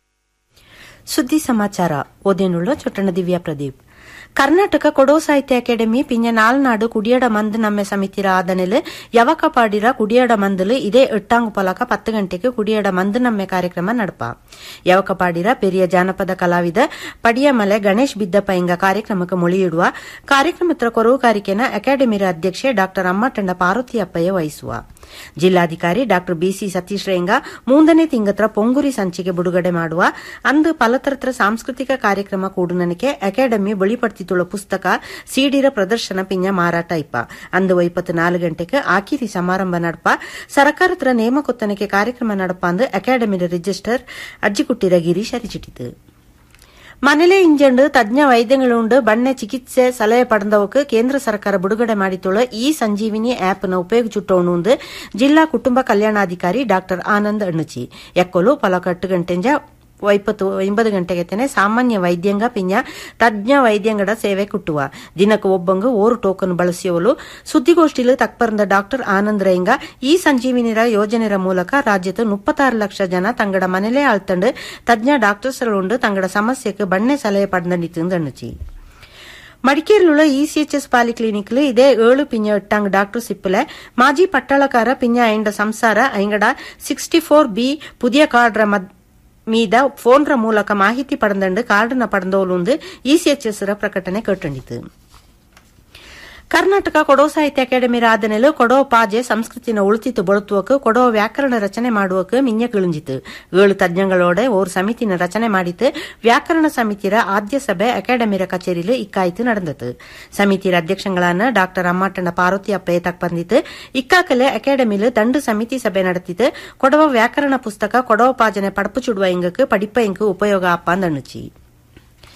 S6: ಸುದ್ದಿ ಸಮಾಚಾರ ಓದೇನುಳ್ಳ ಚೊಟ್ಟಣ ದಿವ್ಯಾ ಪ್ರದೀಪ್ ಕರ್ನಾಟಕ ಕೊಡೋ ಸಾಹಿತ್ಯ ಅಕಾಡೆಮಿ ಪಿಂಜ ನಾಲ್ನಾಡು ಕುಡಿಯಡ ಮಂದ್ ನಮ್ಮೆ ಸಮಿತಿರ ಆದನೆಲ್ ಯವಕ ಪಾಡಿರ ಕುಡಿಯಡ ಮಂದಲು ಇದೇ ಎಟ್ಟಾಂಗು ಪಲಕ ಪತ್ತು ಗಂಟೆಗೆ ಕುಡಿಯಡ ಮಂದ್ ನಮ್ಮೆ ಕಾರ್ಯಕ್ರಮ ನಡಪ ಯವಕ ಪಾಡಿರ ಪೆರಿಯ ಜಾನಪದ ಕಲಾವಿದ ಪಡಿಯಮಲೆ ಗಣೇಶ್ ಬಿದ್ದಪ್ಪ ಇಂಗ ಕಾರ್ಯಕ್ರಮಕ್ಕೆ ಮೊಳಿಯಿಡುವ ಕಾರ್ಯಕ್ರಮದ ಕೊರವುಗಾರಿಕೆನ ಅಕಾಡೆಮಿರ ಅಧ್ಯಕ್ಷೆ ಡಾ ಅಮ್ಮಟಂಡ ಪಾರ್ವತಿಯಪ್ಪಯ್ಯ ವಹಿಸುವ ಜಿಲ್ಲಾಧಿಕಾರಿ ಡಾ ಬಿಸಿ ಸತೀಶ್ ರೇಂಗ ಮೂಂದನೇ ತಿಂಗತ್ರ ಪೊಂಗುರಿ ಸಂಚಿಕೆ ಬಿಡುಗಡೆ ಮಾಡುವ ಅಂದು ಪಲತರತ್ರ ಸಾಂಸ್ಕೃತಿಕ ಕಾರ್ಯಕ್ರಮ ಕೂಡುನನಿಕೆ ಅಕಾಡೆಮಿ ಬಳಿಪಡ್ತಿತುಳ ಪುಸ್ತಕ ಸಿಡಿರ ಪ್ರದರ್ಶನ ಪಿಂಜ ಮಾರಾಟ ಇಪ್ಪ ಅಂದು ಒಯ್ಪತ್ತು ನಾಲು ಗಂಟೆಗೆ ಆಕಿರಿ ಸಮಾರಂಭ ನಡಪ ಸರಕಾರತ್ರ ನೇಮಕೊತ್ತನಿಕೆ ಕಾರ್ಯಕ್ರಮ ನಡಪ ಅಂದು ಅಕಾಡೆಮಿರ ರಿಜಿಸ್ಟರ್ ಅಜ್ಜಿಕುಟ್ಟಿರ ಗಿರೀಶ್ ಅರಿಚಿಟ್ಟಿತು ಮನೆಲೆ ಇಂಜಂಡು ತಜ್ಞ ವೈದ್ಯಗಳುಂಡು ಬಣ್ಣೆ ಚಿಕಿತ್ಸೆ ಸಲಹೆ ಪಡೆದವಕ್ಕೆ ಕೇಂದ್ರ ಸರ್ಕಾರ ಬಿಡುಗಡೆ ಮಾಡಿತುಳ್ಳ ಈ ಸಂಜೀವಿನಿ ಆಪ್ನ ಉಪಯೋಗಿಸುಟ್ಟೋಣು ಜಿಲ್ಲಾ ಕುಟುಂಬ ಕಲ್ಯಾಣಾಧಿಕಾರಿ ಡಾ ಆನಂದ್ ಅಣ್ಣಚಿ ಎಕ್ಕೊಲು ಪಲಕಟ್ಟು ಗಂಟೆಂಜ ಒಯ್ಪತ್ತು ಒಂಬತ್ತು ಗಂಟೆಗೆ ತೆನೆ ಸಾಮಾನ್ಯ ವೈದ್ಯಂಗ ಪಿಂಜ ತಜ್ಞ ವೈದ್ಯಂಗಡ ಸೇವೆ ಕುಟ್ಟುವ ದಿನಕ್ಕೆ ಒಬ್ಬಂಗ ಓರು ಟೋಕನ್ ಬಳಸಿಯವಲು ಸುದ್ದಿಗೋಷ್ಠಿಲು ತಕ್ಪರಂದ ಡಾಕ್ಟರ್ ಆನಂದ್ ರೈಂಗ ಈ ಸಂಜೀವಿನಿರ ಯೋಜನೆರ ಮೂಲಕ ರಾಜ್ಯದ ಮುಪ್ಪತ್ತಾರು ಲಕ್ಷ ಜನ ತಂಗಡ ಮನೆಲೇ ಆಳ್ತಂಡು ತಜ್ಞ ಡಾಕ್ಟರ್ಸ್കളുണ്ട് ತಂಗಡ ಸಮಸ್ಯೆಗೆ ಬಣ್ಣೆ ಸಲಹೆ ಪಡೆದಿತ್ತು ಅಣ್ಣಚಿ ಮಡಿಕೇರಿലുള്ള ಇಸಿಎಚ್ಎಸ್ ಪಾಲಿಕ್ಲಿನಿಕ್ಲು ಇದೇ ಏಳು ಪಿಂಜ ಎಟ್ಟಾಂಗ್ ಡಾಕ್ಟರ್ ಸಿಪ್ಪಲೆ ಮಾಜಿ ಪಟ್ಟಾಳಕಾರ ಪಿಂಜ ಐಂಡ ಸಂಸಾರ ಐಂಗಡ ಸಿಕ್ಸ್ಟಿ ಫೋರ್ ಬಿ ಪುದಿಯ ಕಾರ್ಡ್ರ ಮೀದ ಫೋನ್ರ ಮೂಲಕ ಮಾಹಿತಿ ಪಡೆದಂಡು ಕಾರ್ಡ್ನ ಪಡೆದೋಲು ಇಸಿಎಚ್ಎಸ್ ಪ್ರಕಟಣೆ ಕೇಟಂಡಿತು ಕರ್ನಾಟಕ ಕೊಡೋ ಸಾಹಿತ್ಯ ಅಕಾಡೆಮಿ ಆದನೆಲು ಕೊಡೋ ಪಾಜೆ ಸಂಸ್ಕೃತಿನ ಉಳಿತಿತ್ತು ಬಳುತ್ತುವಕ್ಕೆ ಕೊಡೋ ವ್ಯಾಕರಣ ರಚನೆ ಮಾಡುವಕ್ಕೆ ಮಿಂಜ ಕಿಳಿಂಜಿತು ಏಳು ತಜ್ಞಗಳೋಡೆ ಓರ್ ಸಮಿತಿನ ರಚನೆ ಮಾಡಿತು ವ್ಯಾಕರಣ ಸಮಿತಿರ ಆದ್ಯ ಸಭೆ ಅಕಾಡೆಮಿರ ಕಚೇರಿಲು ಇಕ್ಕಾಯ್ತು ನಡೆದತು ಸಮಿತಿರ ಅಧ್ಯಕ್ಷಗಳಾன ಡಾಕ್ಟರ್ ಅಮ್ಮಾಟಣ್ಣ ಪಾರ್ವತಿ ಅಪ್ಪೆ ತಕ್ಬಂದಿತ್ತು ಇಕ್ಕಾಕಲೆ ಅಕಾಡೆಮಿಲು ದಂಡು ಸಮಿತಿ ಸಭೆ ನಡೆತಿತ್ತು ಕೊಡವ ವ್ಯಾಕರಣ ಪುಸ್ತಕ ಕೊಡವ ಪಾಜನೆ ಪಡಪು ಚುಡುವ ಇಂಗಕ್ಕೆ ಪಡಿಪ ಇಂಕು ಉಪಯೋಗ ಅಪ್ಪ ಅಂದಣ್ಣುಚಿ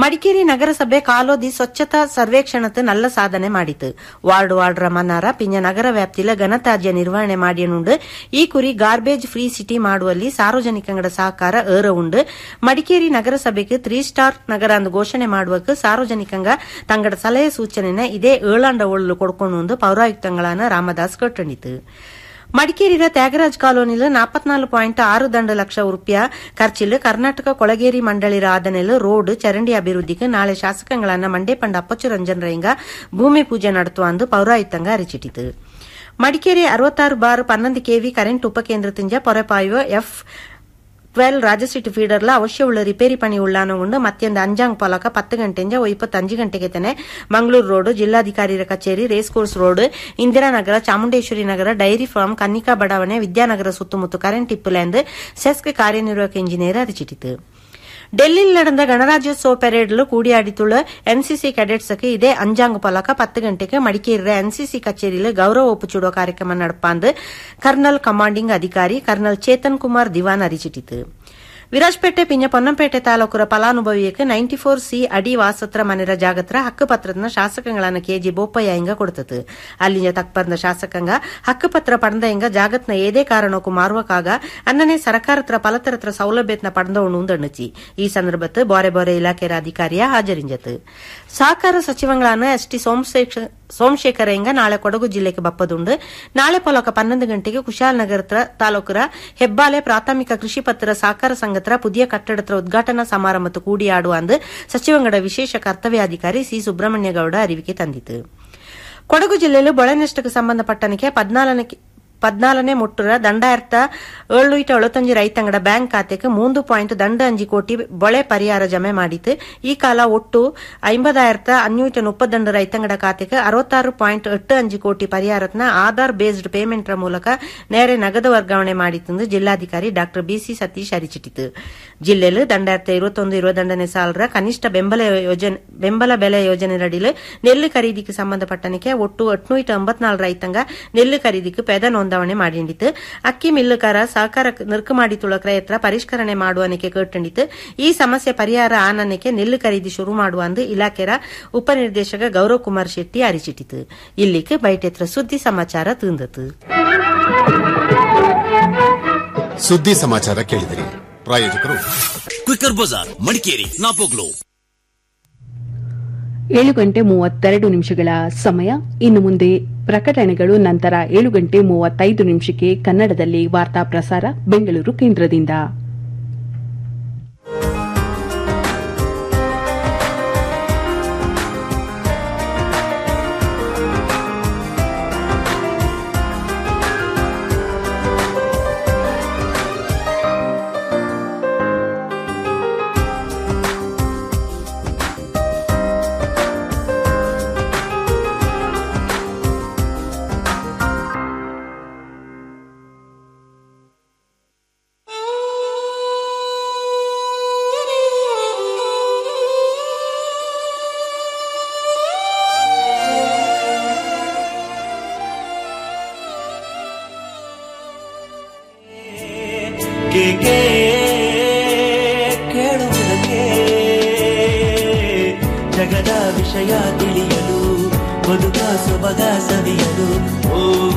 S6: ಮಡಿಕೇರಿ ನಗರಸಭೆ ಕಾಲೋದಿ ಸ್ವಚ್ಛತಾ ಸರ್ವೇಕ್ಷಣത്ത് நல்ல ಸಾಧನೆ ಮಾಡಿತು ವಾರ್ಡ್ ವಾರ್ಡ್ ಮನ್ನಾರ ಪಿಂಜ ನಗರ ವ್ಯಾಪ್ತಿಲ ಘನತ್ಯಾಜ್ಯ ನಿರ್ವಹಣೆ ಮಾಡಿಯನುಂಡು ಈ ಕುರಿ ಗಾರ್ಬೇಜ್ ಫ್ರೀ ಸಿಟಿ ಮಾಡುವಲ್ಲಿ ಸಾರ್ವಜನಿಕಂಗಡ ಸಹಕಾರ ಏರ ಉಂಡು ಮಡಿಕೇರಿ ನಗರಸಭೆಗೆ ತ್ರೀ ಸ್ಟಾರ್ ನಗರ ಎಂದು ಘೋಷಣೆ ಮಾಡುವಕ್ಕೆ ಸಾರ್ವಜನಿಕಂಗ ತಂಗಡ ಸಲಹೆ ಸೂಚನೆನ ಇದೇ ಏಳಾಂಡ ಒಳ್ಳು ಕೊಡ್ಕೊಂಡು ಪೌರಾಯುಕ್ತಂಗಳಾನ ರಾಮದಾಸ್ ಕಟ್ಟಣಿತು ಮಡಿಕೇರಿಯ ತ್ಯಾಗರಾಜ್ ಕಾಲೋನಿಲು ನಾಪತ್ನಾಲ್ಕು ಪಾಯಿಂಟ್ ಆರು ದಂಡ ಲಕ್ಷ ರೂಪಾಯಿ ಖರ್ಚಿಲು ಕರ್ನಾಟಕ ಕೊಳಗೇರಿ ಮಂಡಳಿರ ಆದನೆಲು ರೋಡ್ ಚರಂಡಿ ಅಭಿವೃದ್ಧಿಗೆ ನಾಳೆ ಶಾಸಕಗಳನ್ನ ಮಂಡೇ ಪಂಡ ಅಪ್ಪಚ್ಚು ರಂಜನ್ ರೈಂಗ ಭೂಮಿ ಪೂಜೆ ನಡೆത്തുವ ಅಂದು ಪೌರಾಯುಕ್ತಂಗ ಅರಿಚಿಟ್ಟಿತು ಮಡಿಕೇರಿ ಅರವತ್ತಾರು ಬಾರ್ ಪನ್ನೊಂದು ಕೆವಿ ಕರೆಂಟ್ ಉಪಕೇಂದ್ರದಿಂದ ಪೊರೆಪಾಯುವ ಎಫ್ ಟ್ವೆಲ್ ರಾಜಸ್ಟ್ರೀಟ್ ಫೀಡರ್ಲ ಅವಶ್ಯವುಳ್ಳ ರಿಪೇರಿ ಪಣಿ ಉಳ್ಳಾನಗೊಂಡು ಮತ್ತೊಂದು ಅಂಜಾಂಗ್ ಪೊಲಕ ಪತ್ತು ಗಂಟೆಂಜ ಇಪ್ಪತ್ತಂಜು ಗಂಟೆಗೆ ತೆನೆ ಮಂಗಳೂರು ರೋಡ್ ಜಿಲ್ಲಾಧಿಕಾರಿರ ಕಚೇರಿ race course road Indiranagar Chamundeshwari Nagar dairy farm Kannika ಬಡಾವಣೆ ವಿದ್ಯಾನಗರ ಸುತ್ತಮುತ್ತ ಕರೆಂಟ್ ಇಪ್ಪುಲೆಂದು ಸೆಸ್ಕ್ ಕಾರ್ಯನಿರ್ವಾಹಕ ಇಂಜಿನಿಯರ್ ಅರಿಚಿಟ್ಟಿತು டெல்லியில் நடந்த கணராஜ்யோத்சவ பெரேடில் கூடியாடித்துள்ள என்சிசி கேடெட்ஸுக்கு இதே அஞ்சாங்கு பலಕ பத்து ಗಂಟೆಗೆ ಮಡಿಕೇರಿಯ ಎನ್ಸಿಸಿ ಕಚೇರಿಯಲ್ಲಿ ಗೌರವ ಒಪ್ಪುಚೂಡುವ ಕಾರ್ಯಕ್ರಮ ನಡಪಾಂದು ಕರ್ನಲ್ ಕಮಾಂಡಿಂಗ್ ಅಧಿಕಾರಿ ಕರ್ನಲ್ ಚೇತನ್ ಕುಮಾರ್ ದಿವಾನ್ ಅರಿಚಿಟ್ಟಿತು ವಿರಾಜ್ಪೇಟೆ ಪಿಂಜ ಪೊನ್ನಂಪೇಟೆ ತಾಲೂಕುರ ಫಲಾನುಭವಿಯಕ್ಕೆ ನೈಂಟಿ ಫೋರ್ ಸಿ ಅಡಿ ವಾಸತ್ರ ಮನೆರ ಜಾಗತ್ರ ಹಕ್ಕುಪತ್ರದ ಶಾಸಕಗಳನ್ನ ಕೆಜಿ ಬೋಪಯ್ಯ ಹಿಂಗ ಕೊಡ್ತது ಅಲ್ಲಿಂಜ ತಕ್ಪರ್ದ ಶಾಸಕಂಗ ಹಕ್ಕುಪತ್ರ ಪಡೆದ ಹಿಂಗ ಜಾಗತ್ನ ಏದೇ ಕಾರಣಕ್ಕೂ ಮಾರುವಕಾಗ ಅನ್ನನೆ ಸರ್ಕಾರತ್ರ ಪಲತರತ್ರ ಸೌಲಭ್ಯತ್ನ ಪಡೆದವನು ಉಂದಣ್ಣಚಿ ಈ ಸಂದರ್ಭತ್ ಬಾರೆ ಬಾರೆ ಇಲಾಖೆಯ ಅಧಿಕಾರಿಯ ಹಾಜರಿಂಜತ್ ಸಹಕಾರ ಸಚಿವಗಳಾன ಎಸ್ ಟಿ ಸೋಮಶೇಖರ ಹಿಂಗ ನಾಳೆ ಕೊಡಗು ಜಿಲ್ಲೆಗೆ ಬಪ್ಪದುಂಡು ನಾಳೆ ಪೊಲಕ ಪನ್ನೊಂದು ಗಂಟೆಗೆ ಕುಶಾಲನಗರ ತಾಲೂಕರ ಹೆಬ್ಬಾಲೆ ಪ್ರಾಥಮಿಕ ಕೃಷಿ ಪತ್ರ ಸಹಕಾರ ಸಂಘತ್ರ ಪುದಿಯ ಕಟ್ಟಡತ್ರ ಉದ್ಘಾಟನಾ ಸಮಾರಂಭ ಕೂಡಿಯಾಡುವ ಅಂದು ಸಚಿವಂಗಡ ವಿಶೇಷ ಕರ್ತವ್ಯಾಧಿಕಾರಿ ಸಿ ಸುಬ್ರಹ್ಮಣ್ಯ ಗೌಡ ಅರಿವಿಕೆ ತಂದಿತು ಕೊಡಗು ಜಿಲ್ಲೆಯಲ್ಲಿ ಬೊಳೆ ನಷ್ಟಕ್ಕೆ ಸಂಬಂಧಪಟ್ಟನಕ್ಕೆ ಪದ್ನಾಲನೇ ಪದ್ನಾಲನೇ ಮುಟ್ಟುರ ದಂಡಾಯರ್ಥ ಏಳು ಇಟ ಎಳುತ್ತಂಜು ರೈತಂಗಡ ಬ್ಯಾಂಕ್ ಖಾತೆಗೆ ಮೂಂದು ಪಾಯಿಂಟ್ ದಂಡ ಅಂಜಿ ಕೋಟಿ ಬೊಳೆ ಪರಿಹಾರ ಜಮೆ ಮಾಡಿತು ಈ ಕಾಲ ಒಟ್ಟು ಐಂಬದಾಯಿರತ್ತ ಅನ್ಯೂಟ ಮುಪ್ಪದಂಡ ರೈತಂಗಡ ಖಾತೆಗೆ ಅರವತ್ತಾರು ಪಾಯಿಂಟ್ ಎಟ್ಟು ಅಂಜು ಕೋಟಿ ಪರಿಹಾರತ್ನ ಆಧಾರ್ ಬೇಸ್ಡ್ ಪೇಮೆಂಟ್ ಮೂಲಕ ನೇರೆ ನಗದು ವರ್ಗಾವಣೆ ಮಾಡಿತೆಂದು ಜಿಲ್ಲಾಧಿಕಾರಿ ಡಾ ಬಿಸಿ ಸತೀಶ್ ಅರಿಚಿಟ್ಟಿತು ಜಿಲ್ಲೆಯಲ್ಲಿ ದಂಡಾಯಿರತ್ತ ಇರುವತ್ತೊಂದು ಇರುವದಂಡನೆ ಸಾಲರ ಕನಿಷ್ಠ ಬೆಂಬಲ ಯೋಜನೆ ಬೆಂಬಲ ಬೆಲೆ ಯೋಜನೆ ಅಡಿಲು ನೆಲ್ಲು ಖರೀದಿಗೆ ಸಂಬಂಧಪಟ್ಟನಕ್ಕೆ ಒಟ್ಟು ಎಟ್ನೂಟ ಎಂಬತ್ನಾಲ್ಕು ರೈತಂಗ ನೆಲ್ಲು ಖರೀದಿಗೆ ಪೆದ ನೋಂದಾವಣೆ ಮಾಡಿಂಡಿತು ಅಕ್ಕಿ ಮಿಲ್ಲುಕಾರ ಸಹಕಾರ ನಿರ್ಕು ಮಾಡಿತುಳ ಕ್ರಯತ್ರ ಪರಿಷ್ಕರಣೆ ಮಾಡುವನಿಕೆ ಕೇಟಂಡಿತು ಈ ಸಮಸ್ಯೆ ಪರಿಹಾರ ಆನನಕ್ಕೆ ನೆಲ್ಲು ಖರೀದಿ ಶುರು ಮಾಡುವ ಅಂದು ಇಲಾಖೆಯ ಉಪನಿರ್ದೇಶಕ ಗೌರವ್ ಕುಮಾರ್ ಶೆಟ್ಟಿ ಅರಿಚಿಟ್ಟಿತು ಇಲ್ಲಿಗೆ ಬೈಟೆತ್ರ ಸುದ್ದಿ ಸಮಾಚಾರ ತಿಂದತು
S18: ಸುದ್ದಿ ಸಮಾಚಾರ ಕೇಳಿದಿರಿ ಪ್ರಾಯೋಜಕರು
S14: ಕ್ವಿಕರ್ ಬಜಾರ್ ಮಡಿಕೇರಿ ನಾಪೋಗ್ಲು
S5: ಏಳು ಗಂಟೆ ಮೂವತ್ತೆರಡು ನಿಮಿಷಗಳ ಸಮಯ ಇನ್ನು ಮುಂದೆ ಪ್ರಕಟಣೆಗಳು ನಂತರ ಏಳು ಗಂಟೆ ಮೂವತ್ತೈದು ನಿಮಿಷಕ್ಕೆ ಕನ್ನಡದಲ್ಲಿ ವಾರ್ತಾ ಪ್ರಸಾರ ಬೆಂಗಳೂರು ಕೇಂದ್ರದಿಂದ
S19: ಕೇಕೆ ಕೇಳುವುದಕ್ಕೆ ಜಗದ ವಿಷಯ ತಿಳಿಯಲು ಬದುಕ ಸೊಬಗ ಸವಿಯಲು ಓ